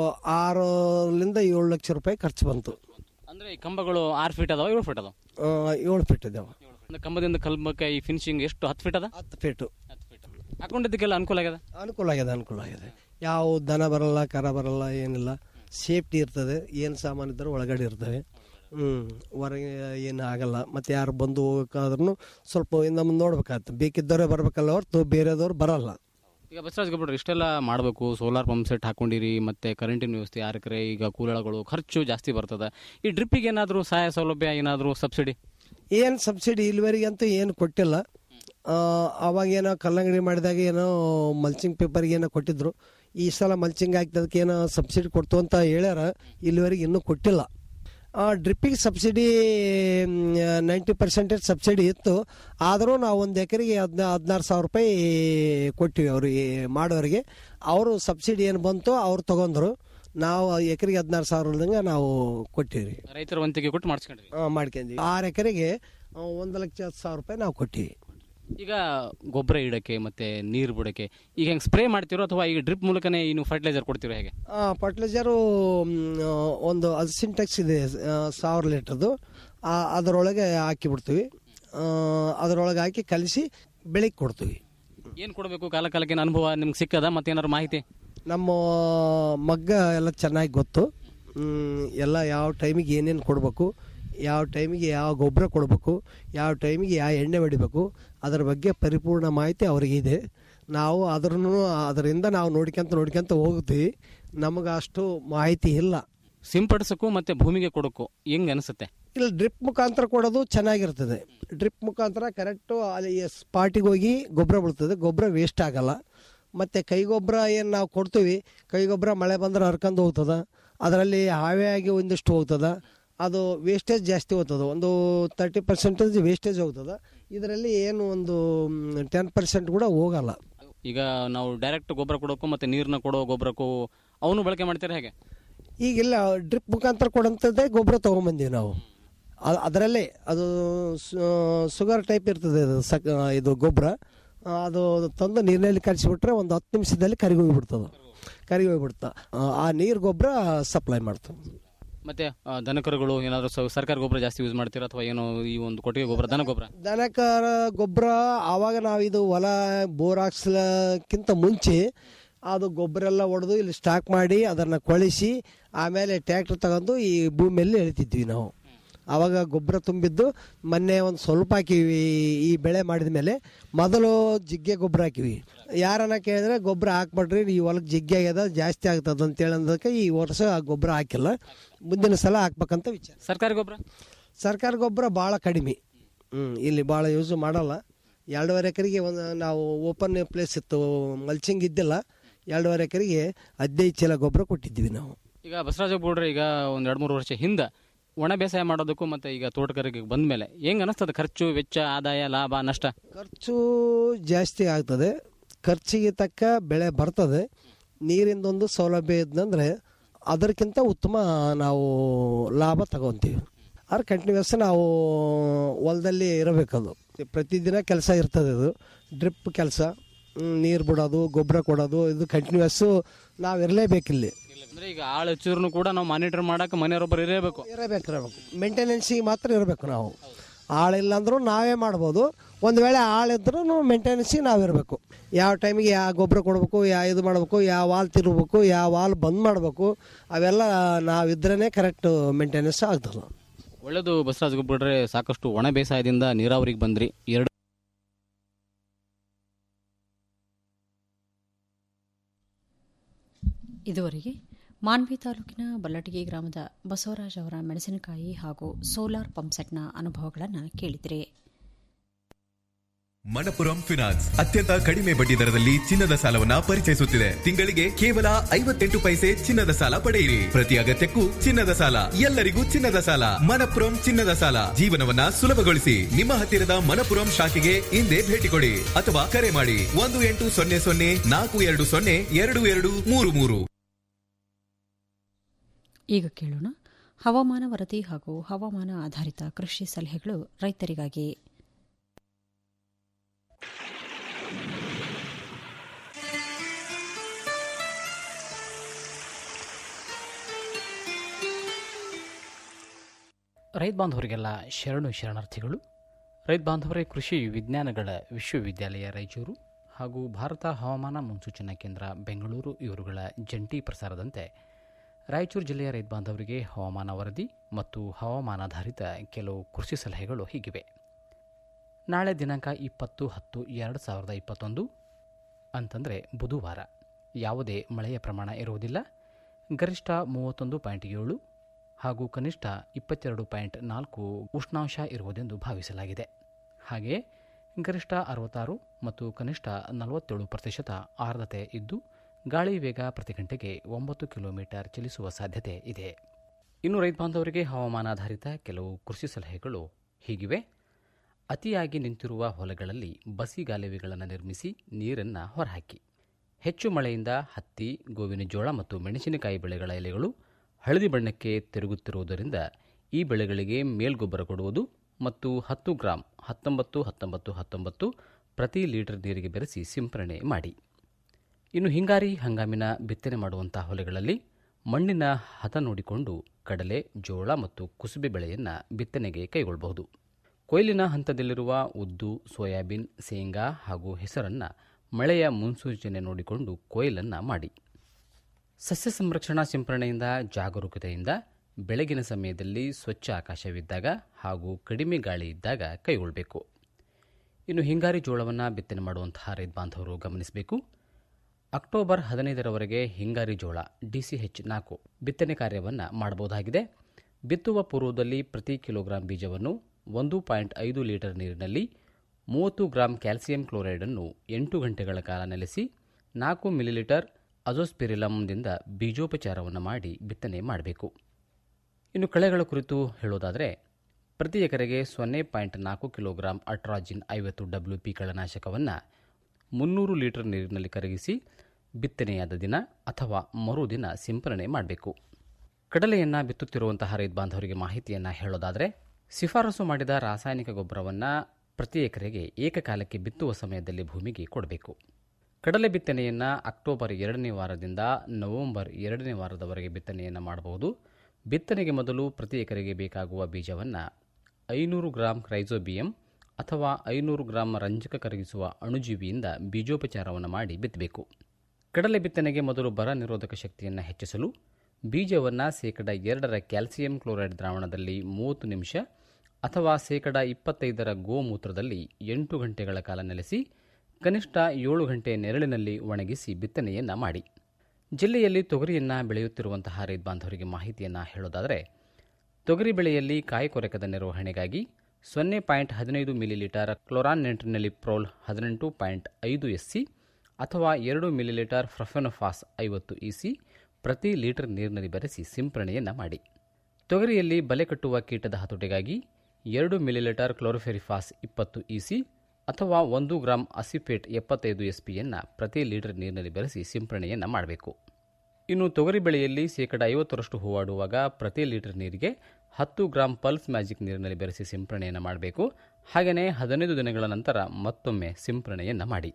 ಆರರಿಂದ ಏಳು ಲಕ್ಷ ರೂಪಾಯಿ ಖರ್ಚು ಬಂತು ಅಂದ್ರೆ ಈ ಕಂಬಗಳು ಆರು ಫೀಟ್ ಅದಾವ ಏಳು ಫೀಟ್ ಅದಾವ ಆ, ಏಳು ಫೀಟ್ ಇದಾವೆ ಅಂದ್ರೆ ಕಂಬದಿಂದ ಕಲ್ಬಕ್ಕೆ ಈ ಫಿನಿಶಿಂಗ್ ಎಷ್ಟು ಹತ್ತು ಫೀಟ್ ಅದ ಹತ್ತು ಫೀಟು ಹಾಕೊಂಡಿದ್ದಕ್ಕೆಲ್ಲ ಅನುಕೂಲ ಆಗ್ಯದ ಅನುಕೂಲ ಆಗಿದೆ ಅನುಕೂಲ ಆಗಿದೆ ಯಾವ ದನ ಬರಲ್ಲ ಕರ ಬರಲ್ಲ ಏನಿಲ್ಲ ಸೇಫ್ಟಿ ಇರ್ತದೆ ಏನು ಸಾಮಾನು ಇದ್ದರೂ ಒಳಗಡೆ ಇರ್ತವೆ ಹ್ಞೂ ಹೊರಗೆ ಏನು ಆಗಲ್ಲ ಮತ್ತು ಯಾರು ಬಂದು ಹೋಗೋಕ್ಕಾದ್ರೂ ಸ್ವಲ್ಪ ನಮ್ಮ ನೋಡ್ಬೇಕಾಗತ್ತೆ ಬೇಕಿದ್ದವರೇ ಬರಬೇಕಲ್ಲ ಹೊರತು ಬೇರೆದವ್ರು ಬರಲ್ಲ ಈಗ ಬಸವರಾಜ್ ಗೌಡ್ರು ಇಷ್ಟೆಲ್ಲ ಮಾಡಬೇಕು ಸೋಲಾರ್ ಪಂಪ್ ಸೆಟ್ ಹಾಕೊಂಡಿರಿ ಮತ್ತೆ ಕರೆಂಟಿನ ವ್ಯವಸ್ಥೆ ಆರು ಎಕರೆ ಈಗ ಕೂಲಳಗಳು ಖರ್ಚು ಜಾಸ್ತಿ ಬರ್ತದ ಈ ಡ್ರಿಪ್ಪಿಗೆ ಏನಾದರೂ ಸಹಾಯ ಸೌಲಭ್ಯ ಏನಾದರೂ ಸಬ್ಸಿಡಿ ಏನು ಸಬ್ಸಿಡಿ ಇಲ್ಲಿವರೆಗೆ ಅಂತೂ ಏನು ಕೊಟ್ಟಿಲ್ಲ ಆ, ಅವಾಗ ಏನೋ ಕಲ್ಲಂಗಡಿ ಮಾಡಿದಾಗ ಏನೋ ಮಲ್ಚಿಂಗ್ ಪೇಪರ್ಗೆ ಏನೋ ಕೊಟ್ಟಿದ್ರು ಈ ಸಲ ಮಲ್ಚಿಂಗ್ ಹಾಕಿದಕ್ಕೆ ಏನೋ ಸಬ್ಸಿಡಿ ಕೊಡ್ತು ಅಂತ ಹೇಳ್ಯಾರ ಇಲ್ಲಿವರೆಗೆ ಇನ್ನೂ ಕೊಟ್ಟಿಲ್ಲ ಡ್ರಿಪ್ಪಿಗೆ ಸಬ್ಸಿಡಿ ನೈಂಟಿ ಪರ್ಸೆಂಟೇಜ್ ಸಬ್ಸಿಡಿ ಇತ್ತು ಆದರೂ ನಾವು ಒಂದು ಎಕರೆಗೆ ಹದಿನ ಹದಿನಾರು ಸಾವಿರ ರೂಪಾಯಿ ಕೊಟ್ಟಿವಿ ಅವ್ರಿಗೆ ಮಾಡೋರಿಗೆ ಅವರು ಸಬ್ಸಿಡಿ ಏನು ಬಂತು ಅವ್ರು ತಗೊಂಡ್ರು ನಾವು ಎಕರೆಗೆ ಹದಿನಾರು ಸಾವಿರದಂಗೆ ನಾವು ಕೊಟ್ಟಿವಿ ರೈತರ ವಂತಿಗೆ ಕೊಟ್ಟು ಮಾಡಿಸ್ಕೊಂಡ್ರಿ ಮಾಡ್ಕೊಂಡ್ವಿ ಆರು ಎಕರೆಗೆ ಒಂದು ಲಕ್ಷ ಹತ್ತು ಸಾವಿರ ರೂಪಾಯಿ ನಾವು ಕೊಟ್ಟಿವಿ ಈಗ ಗೊಬ್ಬರ ಇಡಕ್ಕೆ ಮತ್ತೆ ನೀರು ಬಿಡಕ್ಕೆ ಈಗ ಹೆಂಗೆ ಸ್ಪ್ರೇ ಮಾಡ್ತಿರೋ ಅಥವಾ ಈಗ ಡ್ರಿಪ್ ಮೂಲಕನೇ ನೀವು ಫರ್ಟಿಲೈಸರ್ ಕೊಡ್ತಿರೋ ಹೇಗೆ ಫರ್ಟಿಲೈಸರು ಒಂದು ಅದು ಸಿಂಟೆಕ್ಸ್ ಇದೆ ಆ, ಸಾವಿರ ಲೀಟ್ರದ್ದು ಆ, ಅದರೊಳಗೆ ಹಾಕಿ ಬಿಡ್ತೀವಿ ಆ, ಅದರೊಳಗೆ ಹಾಕಿ ಕಲಿಸಿ ಬೆಳಿಗ್ಗೆ ಕೊಡ್ತೀವಿ ಏನು ಕೊಡಬೇಕು ಕಾಲ ಕಾಲಕ್ಕೆ ಏನ್ ಅನುಭವ ನಿಮ್ಗೆ ಸಿಕ್ಕದ ಮತ್ತೆ ಏನಾದ್ರು ಮಾಹಿತಿ ನಮ್ಮ ಮಗ್ಗ ಎಲ್ಲ ಚೆನ್ನಾಗಿ ಗೊತ್ತು ಹ್ಮ್, ಎಲ್ಲ ಯಾವ ಟೈಮಿಗೆ ಏನೇನು ಕೊಡಬೇಕು ಯಾವ ಟೈಮಿಗೆ ಯಾವ ಗೊಬ್ಬರ ಕೊಡಬೇಕು ಯಾವ ಟೈಮಿಗೆ ಯಾವ ಎಣ್ಣೆ ಹೊಡಿಬೇಕು ಅದರ ಬಗ್ಗೆ ಪರಿಪೂರ್ಣ ಮಾಹಿತಿ ಅವರಿಗಿದೆ ನಾವು ಅದ್ರೂ ಅದರಿಂದ ನಾವು ನೋಡ್ಕೊಂತ ನೋಡ್ಕೊಂತ ಹೋಗ್ತೀವಿ ನಮಗೆ ಅಷ್ಟು ಮಾಹಿತಿ ಇಲ್ಲ ಸಿಂಪಡಿಸಕ್ಕೂ ಮತ್ತೆ ಭೂಮಿಗೆ ಕೊಡಕ್ಕೂ ಹೆಂಗ್ ಅನಿಸುತ್ತೆ ಇಲ್ಲಿ ಡ್ರಿಪ್ ಮುಖಾಂತರ ಕೊಡೋದು ಚೆನ್ನಾಗಿರ್ತದೆ ಡ್ರಿಪ್ ಮುಖಾಂತರ ಕರೆಕ್ಟು ಅಲ್ಲಿ ಸ್ಪಾಟಿಗೆ ಹೋಗಿ ಗೊಬ್ಬರ ಬೀಳ್ತದೆ ಗೊಬ್ಬರ ವೇಸ್ಟ್ ಆಗಲ್ಲ ಮತ್ತು ಕೈಗೊಬ್ಬರ ಏನು ನಾವು ಕೊಡ್ತೀವಿ ಕೈಗೊಬ್ಬರ ಮಳೆ ಬಂದ್ರೆ ಹರ್ಕೊಂಡು ಹೋಗ್ತದೆ ಅದರಲ್ಲಿ ಹಾವೇ ಆಗಿ ಒಂದಿಷ್ಟು ಹೋಗ್ತದೆ ಅದು ವೇಸ್ಟೇಜ್ ಜಾಸ್ತಿ ಹೋಗ್ತದೆ ಒಂದು ತರ್ಟಿ ಪರ್ಸೆಂಟೇಜ್ ವೇಸ್ಟೇಜ್ ಹೋಗ್ತದೆ ಇದರಲ್ಲಿ ಏನು ಒಂದು ಟೆನ್ ಪರ್ಸೆಂಟ್ ಕೂಡ ಹೋಗಲ್ಲ ಈಗ ನಾವು ಡೈರೆಕ್ಟ್ ಗೊಬ್ಬರ ಕೊಡೋಕ್ಕೂ ಮತ್ತೆ ನೀರನ್ನ ಕೊಡೋ ಗೊಬ್ಬರಕ್ಕೂ ಅವನು ಬಳಕೆ ಮಾಡ್ತೀರಾ ಹೇಗೆ ಈಗಿಲ್ಲ ಡ್ರಿಪ್ ಮುಖಾಂತರ ಕೊಡೋಂಥದ್ದೇ ಗೊಬ್ಬರ ತೊಗೊಂಬಂದೀವಿ ನಾವು ಅ- ಅದರಲ್ಲೇ ಅದು ಶುಗರ್ ಟೈಪ್ ಇರ್ತದೆ ಅದು ಸಕ್ ಇದು ಗೊಬ್ಬರ ಅದು ತಂದು ನೀರಿನಲ್ಲಿ ಕಲಿಸಿಬಿಟ್ರೆ ಒಂದು ಹತ್ತು ನಿಮಿಷದಲ್ಲಿ ಕರಿಗಿ ಹೋಗ್ಬಿಡ್ತದೆ ಕರಿಗಿ ಹೋಗ್ಬಿಡ್ತಾ ಆ ನೀರು ಗೊಬ್ಬರ ಸಪ್ಲೈ ಮಾಡ್ತದೆ ಮತ್ತೆ ಆ, ದನಕರುಗಳು ಏನಾದ್ರು ಸ- ಸರ್ಕಾರಿ ಗೊಬ್ಬರ ಜಾಸ್ತಿ ಯೂಸ್ ಮಾಡ್ತೀರಾ ಅಥವಾ ಏನೋ ಈ ಒಂದು ಕೊಟ್ಟಿಗೆ ಗೊಬ್ಬರ ದನ ಗೊಬ್ಬರ ದನಕರ ಗೊಬ್ಬರ ಆವಾಗ ನಾವು ಇದು ಹೊಲ ಬೋರ್ ಹಾಕ್ಸ್ಲಕ್ಕಿಂತ ಮುಂಚೆ ಅದು ಗೊಬ್ಬರ ಎಲ್ಲ ಹೊಡೆದು ಇಲ್ಲಿ ಸ್ಟಾಕ್ ಮಾಡಿ ಅದನ್ನು ಕೊಳಿಸಿ ಆಮೇಲೆ ಟ್ಯಾಕ್ಟ್ರ್ ತಗೊಂಡು ಈ ಭೂಮಿಯಲ್ಲಿ ಎಳಿತಿದ್ವಿ ನಾವು ಆವಾಗ ಗೊಬ್ಬರ ತುಂಬಿದ್ದು ಮೊನ್ನೆ ಒಂದು ಸ್ವಲ್ಪ ಹಾಕಿವಿ ಈ ಬೆಳೆ ಮಾಡಿದ ಮೇಲೆ ಮೊದಲು ಜಿಗ್ಗೆ ಗೊಬ್ಬರ ಹಾಕಿವಿ ಯಾರನ್ನ ಕೇಳಿದ್ರೆ ಗೊಬ್ಬರ ಹಾಕ್ಬೇಡ್ರಿ ಈ ಹೊಲಕ್ಕೆ ಜಿಗ್ಗೆ ಆಗ್ಯದ ಜಾಸ್ತಿ ಆಗ್ತದೆ ಅಂತೇಳಿ ಅಂದಕ್ಕೆ ಈ ವರ್ಷ ಆ ಗೊಬ್ಬರ ಹಾಕಿಲ್ಲ ಮುಂದಿನ ಸಲ ಹಾಕ್ಬೇಕಂತ ವಿಚಾರ ಸರ್ಕಾರಿ ಗೊಬ್ಬರ ಸರ್ಕಾರ ಗೊಬ್ಬರ ಭಾಳ ಕಡಿಮೆ ಹ್ಞೂ ಇಲ್ಲಿ ಭಾಳ ಯೂಸ್ ಮಾಡಲ್ಲ ಎರಡೂವರೆ ಎಕರೆಗೆ ಒಂದು ನಾವು ಓಪನ್ ಪ್ಲೇಸ್ ಇತ್ತು ಮಲ್ಚಿಂಗ್ ಇದ್ದಿಲ್ಲ ಎರಡೂವರೆ ಎಕರೆಗೆ ಹದಿನೈದು ಚೀಲ ಗೊಬ್ಬರ ಕೊಟ್ಟಿದ್ವಿ ನಾವು ಈಗ ಬಸವರಾಜ ಗೌಡ್ರೆ ಈಗ ಒಂದ್ ಎರಡ್ ಮೂರು ವರ್ಷ ಹಿಂದೆ ಒಣ ಬೇಸಾಯ ಮಾಡೋದಕ್ಕೂ ಮತ್ತೆ ಈಗ ತೋಟಗಾರಿಕೆ ಬಂದ ಮೇಲೆ ಹೆಂಗ್ ಅನಿಸ್ತದೆ ಖರ್ಚು ವೆಚ್ಚ ಆದಾಯ ಲಾಭ ನಷ್ಟ ಖರ್ಚು ಜಾಸ್ತಿ ಆಗ್ತದೆ ಖರ್ಚಿಗೆ ತಕ್ಕ ಬೆಳೆ ಬರ್ತದೆ ನೀರಿಂದೊಂದು ಸೌಲಭ್ಯ ಇದ್ದಂದ್ರೆ ಅದಕ್ಕಿಂತ ಉತ್ತಮ ನಾವು ಲಾಭ ತಗೊತೀವಿ ಆದ್ರೆ ಕಂಟಿನ್ಯೂಸ್ ನಾವು ಹೊಲದಲ್ಲಿ ಇರಬೇಕದು ಪ್ರತಿದಿನ ಕೆಲಸ ಇರ್ತದೆ ಇದು ಡ್ರಿಪ್ ಕೆಲಸ ನೀರು ಬಿಡೋದು ಗೊಬ್ಬರ ಕೊಡೋದು ಇದು ಕಂಟಿನ್ಯೂಸ್ಸು ನಾವು ಇರಲೇಬೇಕಿಲ್ಲಿ ಅಂದ್ರೆ ಈಗ ಆಳು ಹಚ್ಚಿದ್ರು ಕೂಡ ನಾವು ಮಾನಿಟರ್ ಮಾಡಕ್ಕೆ ಮನೆಯವರೊಬ್ಬರು ಇರಬೇಕು ಇರಬೇಕು ಇರಬೇಕು ಮೇಂಟೆನೆನ್ಸಿಗೆ ಮಾತ್ರ ಇರಬೇಕು ನಾವು ಆಳಿಲ್ಲ ಅಂದ್ರೂ ನಾವೇ ಮಾಡ್ಬೋದು ಒಂದು ವೇಳೆ ಆಳಿದ್ರೂ ಮೇಂಟೆನೆನ್ಸಿಗೆ ನಾವು ಇರಬೇಕು ಯಾವ ಟೈಮಿಗೆ ಯಾವ ಗೊಬ್ಬರ ಕೊಡಬೇಕು ಯಾವ ಇದು ಮಾಡಬೇಕು ಯಾವ ವಾಲ್ ತಿರುಗಬೇಕು ಯಾವ ವಾಲ್ ಬಂದ್ ಮಾಡಬೇಕು ಅವೆಲ್ಲ ನಾವಿದ್ರೇ ಕರೆಕ್ಟ್ ಮೇಂಟೆನೆನ್ಸ್ ಆಗ್ತದೆ ಒಳ್ಳೇದು ಬಸವರಾಜ ಗೌಡ್ರೆ ಸಾಕಷ್ಟು ಒಣ ಬೇಸಾಯದಿಂದ ನೀರಾವರಿಗೆ ಬಂದ್ರಿ ಎರಡು ಇದುವರೆಗೆ ಮಾನ್ವಿ ತಾಲೂಕಿನ ಬಲ್ಲಟಗಿ ಗ್ರಾಮದ ಬಸವರಾಜ್ ಅವರ ಮೆಣಸಿನಕಾಯಿ ಹಾಗೂ ಸೋಲಾರ್ ಪಂಪ್ಸೆಟ್ನ ಅನುಭವಗಳನ್ನು ಕೇಳಿದಿರಿ ಮಣಪುರಂ ಫಿನಾನ್ಸ್ ಅತ್ಯಂತ ಕಡಿಮೆ ಬಡ್ಡಿ ದರದಲ್ಲಿ ಚಿನ್ನದ ಸಾಲವನ್ನ ಪರಿಚಯಿಸುತ್ತಿದೆ ತಿಂಗಳಿಗೆ ಕೇವಲ ಐವತ್ತೆಂಟು ಪೈಸೆ ಚಿನ್ನದ ಸಾಲ ಪಡೆಯಿರಿ ಪ್ರತಿ ಅಗತ್ಯಕ್ಕೂ ಚಿನ್ನದ ಸಾಲ ಎಲ್ಲರಿಗೂ ಚಿನ್ನದ ಸಾಲ ಮಣಪುರಂ ಚಿನ್ನದ ಸಾಲ ಜೀವನವನ್ನ ಸುಲಭಗೊಳಿಸಿ ನಿಮ್ಮ ಹತ್ತಿರದ ಮಣಪುರಂ ಶಾಖೆಗೆ ಇಂದೇ ಭೇಟಿ ಕೊಡಿ ಅಥವಾ ಕರೆ ಮಾಡಿ ಒಂದು ಎಂಟು ಸೊನ್ನೆ ಸೊನ್ನೆ ನಾಲ್ಕು ಎರಡು ಸೊನ್ನೆ ಎರಡು ಎರಡು ಮೂರು ಮೂರು ಈಗ ಕೇಳೋಣ ಹವಾಮಾನ ವರದಿ ಹಾಗೂ ಹವಾಮಾನ ಆಧಾರಿತ ಕೃಷಿ ಸಲಹೆಗಳು ರೈತರಿಗಾಗಿ ರೈತ ಬಾಂಧವರಿಗೆಲ್ಲ ಶರಣು ಶರಣಾರ್ಥಿಗಳು ರೈತ ಬಾಂಧವರೇ ಕೃಷಿ ವಿಜ್ಞಾನಗಳ ವಿಶ್ವವಿದ್ಯಾಲಯ ರಾಯಚೂರು ಹಾಗೂ ಭಾರತ ಹವಾಮಾನ ಮುನ್ಸೂಚನಾ ಕೇಂದ್ರ ಬೆಂಗಳೂರು ಇವರುಗಳ ಜಂಟಿ ಪ್ರಸಾರದಂತೆ ರಾಯಚೂರು ಜಿಲ್ಲೆಯ ರೈತ ಬಾಂಧವರಿಗೆ ಹವಾಮಾನ ವರದಿ ಮತ್ತು ಹವಾಮಾನಾಧಾರಿತ ಕೆಲವು ಕೃಷಿ ಸಲಹೆಗಳು ಹೀಗಿವೆ ನಾಳೆ ದಿನಾಂಕ ಇಪ್ಪತ್ತು ಹತ್ತು ಎರಡು ಸಾವಿರದ ಇಪ್ಪತ್ತೊಂದು ಅಂತಂದರೆ ಬುಧವಾರ ಯಾವುದೇ ಮಳೆಯ ಪ್ರಮಾಣ ಇರುವುದಿಲ್ಲ ಗರಿಷ್ಠ ಮೂವತ್ತೊಂದು ಪಾಯಿಂಟ್ ಏಳು ಹಾಗೂ ಕನಿಷ್ಠ ಇಪ್ಪತ್ತೆರಡು ಪಾಯಿಂಟ್ ನಾಲ್ಕು ಉಷ್ಣಾಂಶ ಇರುವುದೆಂದು ಭಾವಿಸಲಾಗಿದೆ ಹಾಗೆಯೇ ಗರಿಷ್ಠ ಅರವತ್ತಾರು ಮತ್ತು ಕನಿಷ್ಠ ನಲವತ್ತೇಳು ಪ್ರತಿಶತ ಆರ್ದ್ರತೆ ಇದ್ದು ಗಾಳಿ ವೇಗ ಪ್ರತಿ ಗಂಟೆಗೆ ಒಂಬತ್ತು ಕಿಲೋಮೀಟರ್ ಚಲಿಸುವ ಸಾಧ್ಯತೆ ಇದೆ ಇನ್ನು ರೈತ ಬಾಂಧವರಿಗೆ ಹವಾಮಾನಾಧಾರಿತ ಕೆಲವು ಕೃಷಿ ಸಲಹೆಗಳು ಹೀಗಿವೆ ಅತಿಯಾಗಿ ನಿಂತಿರುವ ಹೊಲಗಳಲ್ಲಿ ಬಸಿಗಾಲುವೆಗಳನ್ನು ನಿರ್ಮಿಸಿ ನೀರನ್ನು ಹೊರಹಾಕಿ ಹೆಚ್ಚು ಮಳೆಯಿಂದ ಹತ್ತಿ ಗೋವಿನ ಜೋಳ ಮತ್ತು ಮೆಣಸಿನಕಾಯಿ ಬೆಳೆಗಳ ಎಲೆಗಳು ಹಳದಿ ಬಣ್ಣಕ್ಕೆ ತಿರುಗುತ್ತಿರುವುದರಿಂದ ಈ ಬೆಳೆಗಳಿಗೆ ಮೇಲ್ಗೊಬ್ಬರ ಕೊಡುವುದು ಮತ್ತು ಹತ್ತು ಗ್ರಾಂ ಹತ್ತೊಂಬತ್ತು ಹತ್ತೊಂಬತ್ತು ಹತ್ತೊಂಬತ್ತು ಪ್ರತಿ ಲೀಟರ್ ನೀರಿಗೆ ಬೆರೆಸಿ ಸಿಂಪರಣೆ ಮಾಡಿ ಇನ್ನು ಹಿಂಗಾರಿ ಹಂಗಾಮಿನ ಬಿತ್ತನೆ ಮಾಡುವಂತಹ ಹೊಲೆಗಳಲ್ಲಿ ಮಣ್ಣಿನ ಹದ ನೋಡಿಕೊಂಡು ಕಡಲೆ ಜೋಳ ಮತ್ತು ಕುಸುಬೆ ಬೆಳೆಯನ್ನು ಬಿತ್ತನೆಗೆ ಕೈಗೊಳ್ಳಬಹುದು ಕೊಯ್ಲಿನ ಹಂತದಲ್ಲಿರುವ ಉದ್ದು ಸೋಯಾಬೀನ್ ಶೇಂಗಾ ಹಾಗೂ ಹೆಸರನ್ನು ಮಳೆಯ ಮುನ್ಸೂಚನೆ ನೋಡಿಕೊಂಡು ಕೊಯ್ಲನ್ನು ಮಾಡಿ ಸಸ್ಯ ಸಂರಕ್ಷಣಾ ಸಿಂಪರಣೆಯಿಂದ ಜಾಗರೂಕತೆಯಿಂದ ಬೆಳಗಿನ ಸಮಯದಲ್ಲಿ ಸ್ವಚ್ಛ ಆಕಾಶವಿದ್ದಾಗ ಹಾಗೂ ಕಡಿಮೆ ಗಾಳಿ ಇದ್ದಾಗ ಕೈಗೊಳ್ಳಬೇಕು ಇನ್ನು ಹಿಂಗಾರಿ ಜೋಳವನ್ನು ಬಿತ್ತನೆ ಮಾಡುವಂತಹ ರೈತ ಬಾಂಧವರು ಗಮನಿಸಬೇಕು ಅಕ್ಟೋಬರ್ ಹದಿನೈದರವರೆಗೆ ಹಿಂಗಾರಿ ಜೋಳ ಡಿಸಿಎಚ್ ನಾಲ್ಕು ಬಿತ್ತನೆ ಕಾರ್ಯವನ್ನು ಮಾಡಬಹುದಾಗಿದೆ ಬಿತ್ತುವ ಪೂರ್ವದಲ್ಲಿ ಪ್ರತಿ ಕಿಲೋಗ್ರಾಂ ಬೀಜವನ್ನು ಒಂದು ಪಾಯಿಂಟ್ ಐದು ಲೀಟರ್ ನೀರಿನಲ್ಲಿ ಮೂವತ್ತು ಗ್ರಾಂ ಕ್ಯಾಲ್ಸಿಯಂ ಕ್ಲೋರೈಡನ್ನು ಎಂಟು ಗಂಟೆಗಳ ಕಾಲ ನೆಲೆಸಿ ನಾಲ್ಕು ಮಿಲಿಲೀಟರ್ ಅಜೋಸ್ಪಿರಿಲಮ್ದಿಂದ ಬೀಜೋಪಚಾರವನ್ನು ಮಾಡಿ ಬಿತ್ತನೆ ಮಾಡಬೇಕು ಇನ್ನು ಕಳೆಗಳ ಕುರಿತು ಹೇಳೋದಾದರೆ ಪ್ರತಿ ಎಕರೆಗೆ ಸೊನ್ನೆ ಪಾಯಿಂಟ್ ನಾಲ್ಕು ಕಿಲೋಗ್ರಾಂ ಅಟ್ರಾಜಿನ್ ಐವತ್ತು ಡಬ್ಲ್ಯೂ ಪಿ ಕಳೆನಾಶಕವನ್ನು ಮುನ್ನೂರು ಲೀಟರ್ ನೀರಿನಲ್ಲಿ ಕರಗಿಸಿ ಬಿತ್ತನೆಯಾದ ದಿನ ಅಥವಾ ಮರುದಿನ ಸಿಂಪರಣೆ ಮಾಡಬೇಕು ಕಡಲೆಯನ್ನು ಬಿತ್ತುತ್ತಿರುವಂತಹ ರೈತ ಬಾಂಧವರಿಗೆ ಮಾಹಿತಿಯನ್ನು ಹೇಳೋದಾದರೆ ಶಿಫಾರಸು ಮಾಡಿದ ರಾಸಾಯನಿಕ ಗೊಬ್ಬರವನ್ನು ಪ್ರತಿ ಎಕರೆಗೆ ಏಕಕಾಲಕ್ಕೆ ಬಿತ್ತುವ ಸಮಯದಲ್ಲಿ ಭೂಮಿಗೆ ಕೊಡಬೇಕು ಕಡಲೆ ಬಿತ್ತನೆಯನ್ನು ಅಕ್ಟೋಬರ್ ಎರಡನೇ ವಾರದಿಂದ ನವೆಂಬರ್ ಎರಡನೇ ವಾರದವರೆಗೆ ಬಿತ್ತನೆಯನ್ನು ಮಾಡಬಹುದು ಬಿತ್ತನೆಗೆ ಮೊದಲು ಪ್ರತಿ ಎಕರೆಗೆ ಬೇಕಾಗುವ ಬೀಜವನ್ನು ಐನೂರು ಗ್ರಾಂ ಕ್ರೈಸೋಬಿಯಂ ಅಥವಾ ಐನೂರು ಗ್ರಾಂ ರಂಜಕ ಕರಗಿಸುವ ಅಣುಜೀವಿಯಿಂದ ಬೀಜೋಪಚಾರವನ್ನು ಮಾಡಿ ಬಿತ್ತಬೇಕು ಕಡಲೆ ಬಿತ್ತನೆಗೆ ಮೊದಲು ಬರ ನಿರೋಧಕ ಶಕ್ತಿಯನ್ನು ಹೆಚ್ಚಿಸಲು ಬೀಜವನ್ನು ಶೇಕಡ ಎರಡರ ಕ್ಯಾಲ್ಸಿಯಂ ಕ್ಲೋರೈಡ್ ದ್ರಾವಣದಲ್ಲಿ ಮೂವತ್ತು ನಿಮಿಷ ಅಥವಾ ಶೇಕಡ ಇಪ್ಪತ್ತೈದರ ಗೋಮೂತ್ರದಲ್ಲಿ ಎಂಟು ಗಂಟೆಗಳ ಕಾಲ ನೆಲೆಸಿ ಕನಿಷ್ಠ ಏಳು ಗಂಟೆ ನೆರಳಿನಲ್ಲಿ ಒಣಗಿಸಿ ಬಿತ್ತನೆಯನ್ನು ಮಾಡಿ ಜಿಲ್ಲೆಯಲ್ಲಿ ತೊಗರಿಯನ್ನು ಬೆಳೆಯುತ್ತಿರುವಂತಹ ರೈತ ಬಾಂಧವರಿಗೆ ಮಾಹಿತಿಯನ್ನು ಹೇಳೋದಾದರೆ ತೊಗರಿ ಬೆಳೆಯಲ್ಲಿ ಕಾಯಿ ಕೊರಕದ ನಿರ್ವಹಣೆಗಾಗಿ ಸೊನ್ನೆ ಪಾಯಿಂಟ್ ಹದಿನೈದು ಮಿಲಿಲೀಟರ್ ಕ್ಲೋರಾನ್ ಪ್ರೋಲ್ ಹದಿನೆಂಟು ಪಾಯಿಂಟ್ ಐದು ಎಸ್ಸಿ ಅಥವಾ ಎರಡು ಮಿಲಿಲೀಟರ್ ಫ್ರಫೆನೋಫಾಸ್ ಐವತ್ತು ಇಸಿ ಪ್ರತಿ ಲೀಟರ್ ನೀರಿನಲ್ಲಿ ಬೆರೆಸಿ ಸಿಂಪರಣೆಯನ್ನು ಮಾಡಿ ತೊಗರಿಯಲ್ಲಿ ಬಲೆ ಕಟ್ಟುವ ಕೀಟದ ಹತೋಟಿಗಾಗಿ ಎರಡು ಮಿಲಿಲೀಟರ್ ಕ್ಲೋರೋಫೆರಿಫಾಸ್ ಇಪ್ಪತ್ತು ಇಸಿ ಅಥವಾ ಒಂದು ಗ್ರಾಂ ಅಸಿಫೇಟ್ ಎಪ್ಪತ್ತೈದು ಎಸ್ಪಿಯನ್ನು ಪ್ರತಿ ಲೀಟರ್ ನೀರಿನಲ್ಲಿ ಬೆರೆಸಿ ಸಿಂಪರಣೆಯನ್ನು ಮಾಡಬೇಕು ಇನ್ನು ತೊಗರಿ ಬೆಳೆಯಲ್ಲಿ ಶೇಕಡ ಐವತ್ತರಷ್ಟು ಹೂವಾಡುವಾಗ ಪ್ರತಿ ಲೀಟರ್ ನೀರಿಗೆ ಹತ್ತು ಗ್ರಾಂ ಪಲ್ಸ್ ಮ್ಯಾಜಿಕ್ ನೀರಿನಲ್ಲಿ ಬೆರೆಸಿ ಸಿಂಪರಣೆಯನ್ನು ಮಾಡಬೇಕು ಹಾಗೆಯೇ ಹದಿನೈದು ದಿನಗಳ ನಂತರ ಮತ್ತೊಮ್ಮೆ ಸಿಂಪರಣೆಯನ್ನು ಮಾಡಿ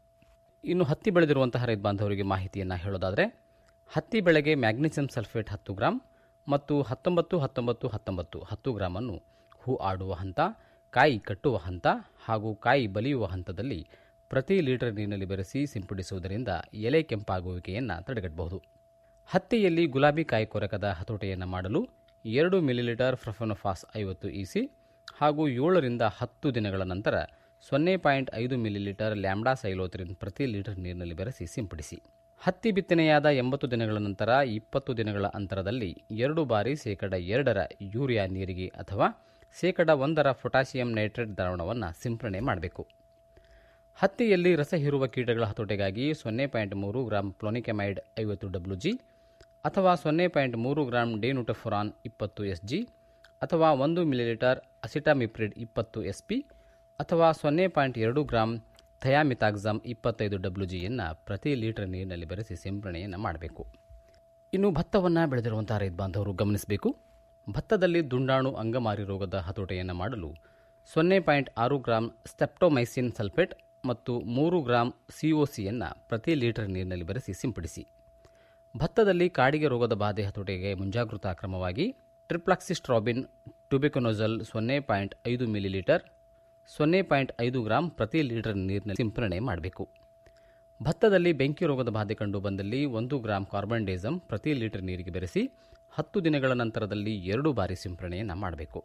ಇನ್ನು ಹತ್ತಿ ಬೆಳೆದಿರುವಂತಹ ರೈತ ಬಾಂಧವರಿಗೆ ಮಾಹಿತಿಯನ್ನು ಹೇಳೋದಾದರೆ ಹತ್ತಿ ಬೆಳೆಗೆ ಮ್ಯಾಗ್ನೀಸಿಯಂ ಸಲ್ಫೇಟ್ ಹತ್ತು ಗ್ರಾಂ ಮತ್ತು ಹತ್ತೊಂಬತ್ತು ಹತ್ತೊಂಬತ್ತು ಹತ್ತೊಂಬತ್ತು ಹತ್ತು ಗ್ರಾಮನ್ನು ಹೂ ಆಡುವ ಹಂತ ಕಾಯಿ ಕಟ್ಟುವ ಹಂತ ಹಾಗೂ ಕಾಯಿ ಬಲಿಯುವ ಹಂತದಲ್ಲಿ ಪ್ರತಿ ಲೀಟರ್ ನೀರಿನಲ್ಲಿ ಬೆರೆಸಿ ಸಿಂಪಡಿಸುವುದರಿಂದ ಎಲೆ ಕೆಂಪಾಗುವಿಕೆಯನ್ನು ತಡೆಗಟ್ಟಬಹುದು ಹತ್ತಿಯಲ್ಲಿ ಗುಲಾಬಿ ಕಾಯಿ ಕೊರಕದ ಹತೋಟಿಯನ್ನು ಮಾಡಲು ಎರಡು ಮಿಲಿಲೀಟರ್ ಫ್ರಫೆನೋಫಾಸ್ ಐವತ್ತು ಇಸಿ ಹಾಗೂ ಏಳರಿಂದ ಹತ್ತು ದಿನಗಳ ನಂತರ ಸೊನ್ನೆ ಪಾಯಿಂಟ್ ಐದು ಮಿಲಿಲೀಟರ್ ಲ್ಯಾಂಬ್ಡಾ ಸೈಲೋತ್ರಿನ್ ಪ್ರತಿ ಲೀಟರ್ ನೀರಿನಲ್ಲಿ ಬೆರೆಸಿ ಸಿಂಪಡಿಸಿ ಹತ್ತಿ ಬಿತ್ತನೆಯಾದ ಎಂಬತ್ತು ದಿನಗಳ ನಂತರ ಇಪ್ಪತ್ತು ದಿನಗಳ ಅಂತರದಲ್ಲಿ ಎರಡು ಬಾರಿ ಶೇಕಡ ಎರಡರ ಯೂರಿಯಾ ನೀರಿಗೆ ಅಥವಾ ಶೇಕಡ ಒಂದರ ಪೊಟ್ಯಾಸಿಯಂ ನೈಟ್ರೇಟ್ ದ್ರಾವಣವನ್ನು ಸಿಂಪರಣೆ ಮಾಡಬೇಕು ಹತ್ತಿಯಲ್ಲಿ ರಸ ಹೀರುವ ಕೀಟಗಳ ಹತೋಟಿಗಾಗಿ ಸೊನ್ನೆ ಪಾಯಿಂಟ್ ಮೂರು ಗ್ರಾಂ ಪ್ಲೋನಿಕೆಮೈಡ್ ಐವತ್ತು ಡಬ್ಲ್ಯೂ ಜಿ ಅಥವಾ ಸೊನ್ನೆ ಪಾಯಿಂಟ್ ಮೂರು ಗ್ರಾಂ ಡೆನುಟಫುರಾನ್ ಇಪ್ಪತ್ತು ಎಸ್ ಜಿ ಅಥವಾ ಒಂದು ಮಿಲಿಲೀಟರ್ ಅಸಿಟಾಮಿಪ್ರಿಡ್ ಇಪ್ಪತ್ತು ಎಸ್ ಪಿ ಅಥವಾ ಸೊನ್ನೆ ಪಾಯಿಂಟ್ ಎರಡು ಗ್ರಾಂ ಥಯಾಮಿತಾಕ್ಸಾಮ್ ಇಪ್ಪತ್ತೈದು ಡಬ್ಲ್ಯೂ ಜಿಯನ್ನು ಪ್ರತಿ ಲೀಟರ್ ನೀರಿನಲ್ಲಿ ಬೆರೆಸಿ ಸಿಂಪರಣೆಯನ್ನು ಮಾಡಬೇಕು ಇನ್ನು ಭತ್ತವನ್ನು ಬೆಳೆದಿರುವಂಥ ರೈತ ಬಾಂಧವರು ಗಮನಿಸಬೇಕು ಭತ್ತದಲ್ಲಿ ದುಂಡಾಣು ಅಂಗಮಾರಿ ರೋಗದ ಹತೋಟಿಯನ್ನು ಮಾಡಲು ಸೊನ್ನೆ ಪಾಯಿಂಟ್ ಆರು ಗ್ರಾಂ ಸ್ಟೆಪ್ಟೊಮೈಸಿನ್ ಸಲ್ಫೇಟ್ ಮತ್ತು ಮೂರು ಗ್ರಾಂ ಸಿಒಸಿಯನ್ನು ಪ್ರತಿ ಲೀಟರ್ ನೀರಿನಲ್ಲಿ ಬೆರೆಸಿ ಸಿಂಪಡಿಸಿ ಭತ್ತದಲ್ಲಿ ಕಾಡಿಗೆ ರೋಗದ ಬಾಧೆ ಹತೋಟಿಗೆ ಮುಂಜಾಗೃತಾ ಕ್ರಮವಾಗಿ ಟ್ರಿಪ್ಲಾಕ್ಸಿಸ್ಟ್ರಾಬಿನ್ ಟ್ಯೂಬಿಕೊನೋಜಲ್ ಸೊನ್ನೆ ಪಾಯಿಂಟ್ ಐದು ಮಿಲಿಲೀಟರ್ ಸೊನ್ನೆ ಪಾಯಿಂಟ್ ಐದು ಗ್ರಾಂ ಪ್ರತಿ ಲೀಟರ್ ನೀರಿನಲ್ಲಿ ಸಿಂಪರಣೆ ಮಾಡಬೇಕು ಭತ್ತದಲ್ಲಿ ಬೆಂಕಿ ರೋಗದ ಬಾಧೆ ಕಂಡು ಬಂದಲ್ಲಿ ಒಂದು ಗ್ರಾಂ ಕಾರ್ಬನ್ ಡೇಸಮ್ ಪ್ರತಿ ಲೀಟರ್ ನೀರಿಗೆ ಬೆರೆಸಿ ಹತ್ತು ದಿನಗಳ ನಂತರದಲ್ಲಿ ಎರಡು ಬಾರಿ ಸಿಂಪರಣೆಯನ್ನು ಮಾಡಬೇಕು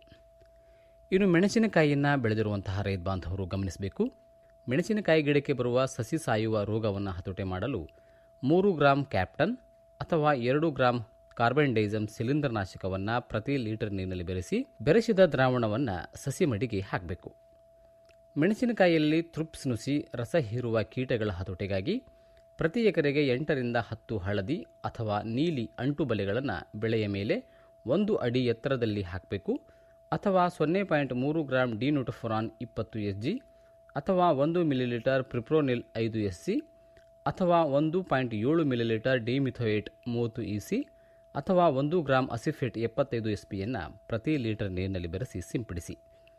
ಇನ್ನು ಮೆಣಸಿನಕಾಯಿಯನ್ನು ಬೆಳೆದಿರುವಂತಹ ರೈತ ಬಾಂಧವರು ಗಮನಿಸಬೇಕು ಮೆಣಸಿನಕಾಯಿ ಗಿಡಕ್ಕೆ ಬರುವ ಸಸಿ ಸಾಯುವ ರೋಗವನ್ನು ಹತೋಟಿ ಮಾಡಲು ಮೂರು ಗ್ರಾಂ ಕ್ಯಾಪ್ಟನ್ ಅಥವಾ ಎರಡು ಗ್ರಾಂ ಕಾರ್ಬನ್ ಡೈಸಮ್ ಸಿಲಿಂಡರ್ ನಾಶಕವನ್ನು ಪ್ರತಿ ಲೀಟರ್ ನೀರಿನಲ್ಲಿ ಬೆರೆಸಿ ಬೆರೆಸಿದ ದ್ರಾವಣವನ್ನು ಸಸಿ ಮಡಿಗೆ ಹಾಕಬೇಕು ಮೆಣಸಿನಕಾಯಿಯಲ್ಲಿ ಥ್ರುಪ್ಸ್ ನುಸಿ ರಸ ಹೀರುವ ಕೀಟಗಳ ಹತೋಟಿಗಾಗಿ ಪ್ರತಿ ಎಕರೆಗೆ ಎಂಟರಿಂದ ಹತ್ತು ಹಳದಿ ಅಥವಾ ನೀಲಿ ಅಂಟು ಬಲೆಗಳನ್ನು ಬೆಳೆಯ ಮೇಲೆ ಒಂದು ಅಡಿ ಎತ್ತರದಲ್ಲಿ ಹಾಕಬೇಕು ಅಥವಾ ಸೊನ್ನೆ ಪಾಯಿಂಟ್ ಮೂರು ಗ್ರಾಂ ಡಿನೋಟಫೊರಾನ್ ಇಪ್ಪತ್ತು ಎಸ್ ಜಿ ಅಥವಾ ಒಂದು ಮಿಲಿಲೀಟರ್ ಪ್ರಿಪ್ರೋನಿಲ್ ಐದು ಎಸ್ ಸಿ ಅಥವಾ ಒಂದು ಪಾಯಿಂಟ್ ಏಳು ಮಿಲಿಲೀಟರ್ ಡಿಮಿಥೋಯೇಟ್ ಮೂವತ್ತು ಇ ಸಿ ಅಥವಾ ಒಂದು ಗ್ರಾಂ ಅಸಿಫೇಟ್ ಎಪ್ಪತ್ತೈದು ಎಸ್ ಪಿಯನ್ನು ಪ್ರತಿ ಲೀಟರ್ ನೀರಿನಲ್ಲಿ ಬೆರೆಸಿ ಸಿಂಪಡಿಸಿ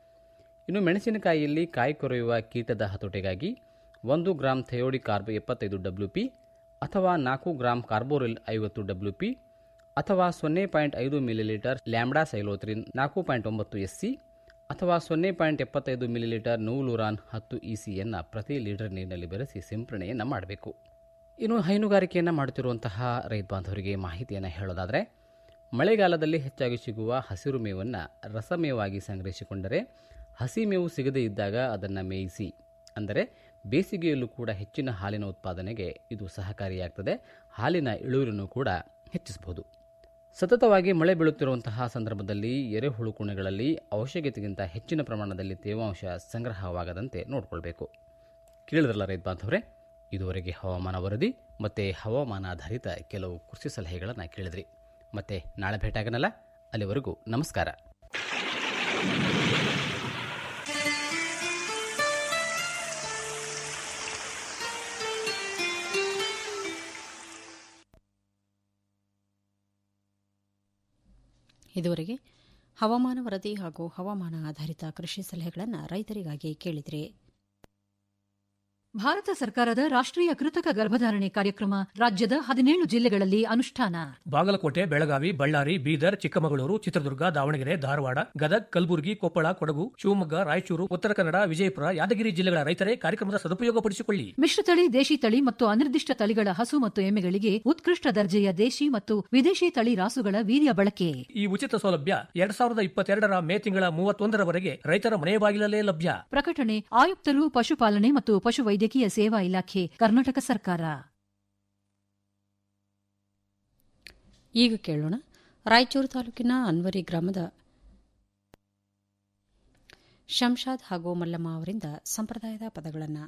ಇನ್ನು ಮೆಣಸಿನಕಾಯಿಯಲ್ಲಿ ಕಾಯಿ ಕೊರೆಯುವ ಕೀಟದ ಹತೋಟಿಗಾಗಿ ಒಂದು ಗ್ರಾಂ ಥೆಯೋಡಿ ಕಾರ್ಬ್ ಎಪ್ಪತ್ತೈದು ಡಬ್ಲ್ಯೂ ಪಿ ಅಥವಾ ನಾಲ್ಕು ಗ್ರಾಂ ಕಾರ್ಬೋರಿಲ್ ಐವತ್ತು ಡಬ್ಲ್ಯೂ ಪಿ ಅಥವಾ ಸೊನ್ನೆ ಪಾಯಿಂಟ್ ಐದು ಮಿಲಿಲೀಟರ್ ಲ್ಯಾಂಬ್ಡಾ ಸೈಲೋತ್ರಿನ್ ನಾಲ್ಕು ಪಾಯಿಂಟ್ ಒಂಬತ್ತು ಎಸ್ ಸಿ ಅಥವಾ ಸೊನ್ನೆ ಪಾಯಿಂಟ್ ಎಪ್ಪತ್ತೈದು ಮಿಲಿಲೀಟರ್ ನೂಲುರಾನ್ ಹತ್ತು ಇ ಸಿಯನ್ನು ಪ್ರತಿ ಲೀಟರ್ ನೀರಿನಲ್ಲಿ ಬೆರೆಸಿ ಸಿಂಪರಣೆಯನ್ನು ಮಾಡಬೇಕು ಇನ್ನು ಹೈನುಗಾರಿಕೆಯನ್ನು ಮಾಡುತ್ತಿರುವಂತಹ ರೈತ ಬಾಂಧವರಿಗೆ ಮಾಹಿತಿಯನ್ನು ಹೇಳೋದಾದರೆ ಮಳೆಗಾಲದಲ್ಲಿ ಹೆಚ್ಚಾಗಿ ಸಿಗುವ ಹಸಿರು ಮೇವನ್ನು ರಸಮೇವಾಗಿ ಸಂಗ್ರಹಿಸಿಕೊಂಡರೆ ಹಸಿ ಮೇವು ಸಿಗದೇ ಇದ್ದಾಗ ಅದನ್ನು ಮೇಯಿಸಿ ಅಂದರೆ ಬೇಸಿಗೆಯಲ್ಲೂ ಕೂಡ ಹೆಚ್ಚಿನ ಹಾಲಿನ ಉತ್ಪಾದನೆಗೆ ಇದು ಸಹಕಾರಿಯಾಗ್ತದೆ ಹಾಲಿನ ಇಳುವರಿನೂ ಕೂಡ ಹೆಚ್ಚಿಸಬಹುದು ಸತತವಾಗಿ ಮಳೆ ಬೀಳುತ್ತಿರುವಂತಹ ಸಂದರ್ಭದಲ್ಲಿ ಎರೆಹುಳು ಕುಣೆಗಳಲ್ಲಿ ಅವಶ್ಯಕತೆಗಿಂತ ಹೆಚ್ಚಿನ ಪ್ರಮಾಣದಲ್ಲಿ ತೇವಾಂಶ ಸಂಗ್ರಹವಾಗದಂತೆ ನೋಡಿಕೊಳ್ಬೇಕು ಕೇಳಿದ್ರಲ್ಲ ರೈತ ಬಾಂಧವರೇ ಇದುವರೆಗೆ ಹವಾಮಾನ ವರದಿ ಮತ್ತು ಹವಾಮಾನ ಆಧಾರಿತ ಕೆಲವು ಕೃಷಿ ಸಲಹೆಗಳನ್ನು ಕೇಳಿದ್ರಿ ಮತ್ತೆ ನಾಳೆ ಭೇಟಾಗನಲ್ಲ ಅಲ್ಲಿವರೆಗೂ ನಮಸ್ಕಾರ ಇದುವರೆಗೆ ಹವಾಮಾನ ವರದಿ ಹಾಗೂ ಹವಾಮಾನ ಆಧಾರಿತ ಕೃಷಿ ಸಲಹೆಗಳನ್ನು ರೈತರಿಗಾಗಿ ಕೇಳಿದ್ರಿ ಭಾರತ ಸರ್ಕಾರದ ರಾಷ್ಟ್ರೀಯ ಕೃತಕ ಗರ್ಭಧಾರಣೆ ಕಾರ್ಯಕ್ರಮ ರಾಜ್ಯದ ಹದಿನೇಳು ಜಿಲ್ಲೆಗಳಲ್ಲಿ ಅನುಷ್ಠಾನ ಬಾಗಲಕೋಟೆ ಬೆಳಗಾವಿ ಬಳ್ಳಾರಿ ಬೀದರ್ ಚಿಕ್ಕಮಗಳೂರು ಚಿತ್ರದುರ್ಗ ದಾವಣಗೆರೆ ಧಾರವಾಡ ಗದಗ್ ಕಲಬುರಗಿ ಕೊಪ್ಪಳ ಕೊಡಗು ಶಿವಮೊಗ್ಗ ರಾಯಚೂರು ಉತ್ತರ ಕನ್ನಡ ವಿಜಯಪುರ ಯಾದಗಿರಿ ಜಿಲ್ಲೆಗಳ ರೈತರೇ ಕಾರ್ಯಕ್ರಮದ ಸದುಪಯೋಗಪಡಿಸಿಕೊಳ್ಳಿ ಮಿಶ್ರತಳಿ ದೇಶಿ ತಳಿ ಮತ್ತು ಅನಿರ್ದಿಷ್ಟ ತಳಿಗಳ ಹಸು ಮತ್ತು ಎಮ್ಮೆಗಳಿಗೆ ಉತ್ಕೃಷ್ಟ ದರ್ಜೆಯ ದೇಶಿ ಮತ್ತು ವಿದೇಶಿ ತಳಿ ರಾಸುಗಳ ವೀರ್ಯ ಬಳಕೆ ಈ ಉಚಿತ ಸೌಲಭ್ಯ ಎರಡ್ ಸಾವಿರದ ಇಪ್ಪತ್ತೆರಡರ ಮೇ ತಿಂಗಳ ಮೂವತ್ತೊಂದರವರೆಗೆ ರೈತರ ಮನೆ ಬಾಗಿಲಲ್ಲೇ ಲಭ್ಯ ಪ್ರಕಟಣೆ ಆಯುಕ್ತರು ಪಶುಪಾಲನೆ ಮತ್ತು ಪಶುವೈದ್ಯಕೀಯ ಸೇವಾ ಇಲಾಖೆ ಕರ್ನಾಟಕ ಸರ್ಕಾರ ಈಗ ಕೇಳೋಣ ರಾಯಚೂರು ತಾಲೂಕಿನ ಅನ್ವರಿ ಗ್ರಾಮದ ಶಂಶಾದ್ ಹಾಗೂ ಮಲ್ಲಮ್ಮ ಅವರಿಂದ ಸಂಪ್ರದಾಯದ ಪದಗಳನ್ನು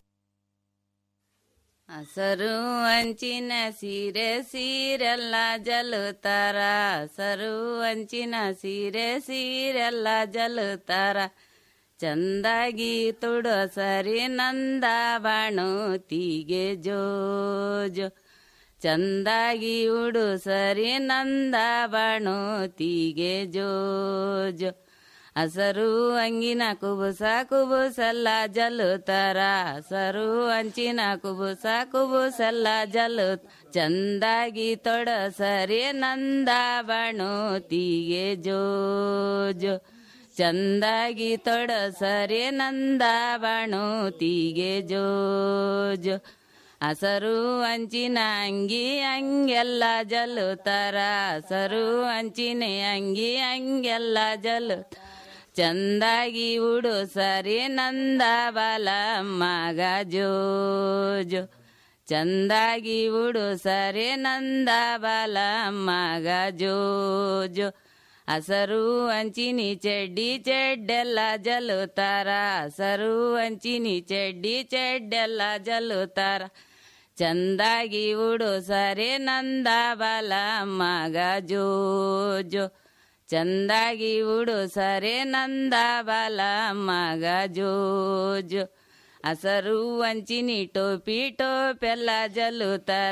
ಹಸರು ಅಂಚಿನ ಸೀರೆ ಸೀರೆಲ್ಲ ಜಲುತ್ತಾರ ಹಸರು ಅಂಚಿನ ಸೀರೆ ಸೀರೆಲ್ಲ ಜಲುತ್ತಾರ ಚಂದಾಗಿ ತುಡೋ ಸರಿ ನಂದ ಬಾಣುತಿಗೆ ಜೋ ಜೋ ಚಂದಾಗಿ ಉಡು ಸರಿ ನಂದ ಬಾಣುತಿಗೆ ಜೋ ಜೋ ಹಸರು ಅಂಗಿನ ಕುಬುಸ ಕುಬುಸಲ್ಲ ಜಲುತರ ಹಸರು ಅಂಚಿನ ಕುಬುಸ ಕುಬುಸಲ್ಲ ಜಲು ಚಂದಾಗಿ ತೊಡ ಸರಿ ನಂದ ಬಾಣುತಿಗೆ ಜೋ ಜೋ ಚಂದಾಗಿ ತೊಡ ಸರಿ ನಂದ ಬಾಣುತಿಗೆ ಜೋ ಜೋ ಹಸರು ಅಂಚಿನ ಅಂಗಿ ಹಂಗೆಲ್ಲ ಜಲುತರ ಹಸರು ಅಂಚಿನ ಅಂಗಿ ಹಂಗೆಲ್ಲ ಜಲು ಚಂದಾಗಿ ಉಡು ಸರಿ ನಂದ ಬಾಲ ಮಗ ಜೋ ಜೋ ಚಂದಾಗಿ ಉಡು ಸರಿ ನಂದ ಬಾಲ ಮಗ ಜೋ ಜೋ ಹಸರು ಹಂಚಿನಿ ಚೆಡ್ಡಿ ಚೆಡ್ಡೆಲ್ಲ ಜಲುತ್ತಾರ ಹಸರು ಹಂಚಿನಿ ಚೆಡ್ಡಿ ಚೆಡ್ಡೆಲ್ಲ ಜಲುತ್ತಾರ ಚಂದಾಗಿ ಉಡು ಸರೆ ನಂದ ಬಲ ಮಗ ಜೋ ಜೋ ಚಂದಾಗಿ ಉಡು ಸರೆ ನಂದ ಬಲ ಮಗ ಜೋ ಜೋ ಹಸರು ಹಂಚಿನಿ ಟೋಪಿ ಟೋಪೆಲ್ಲ ಜಲುತ್ತಾರ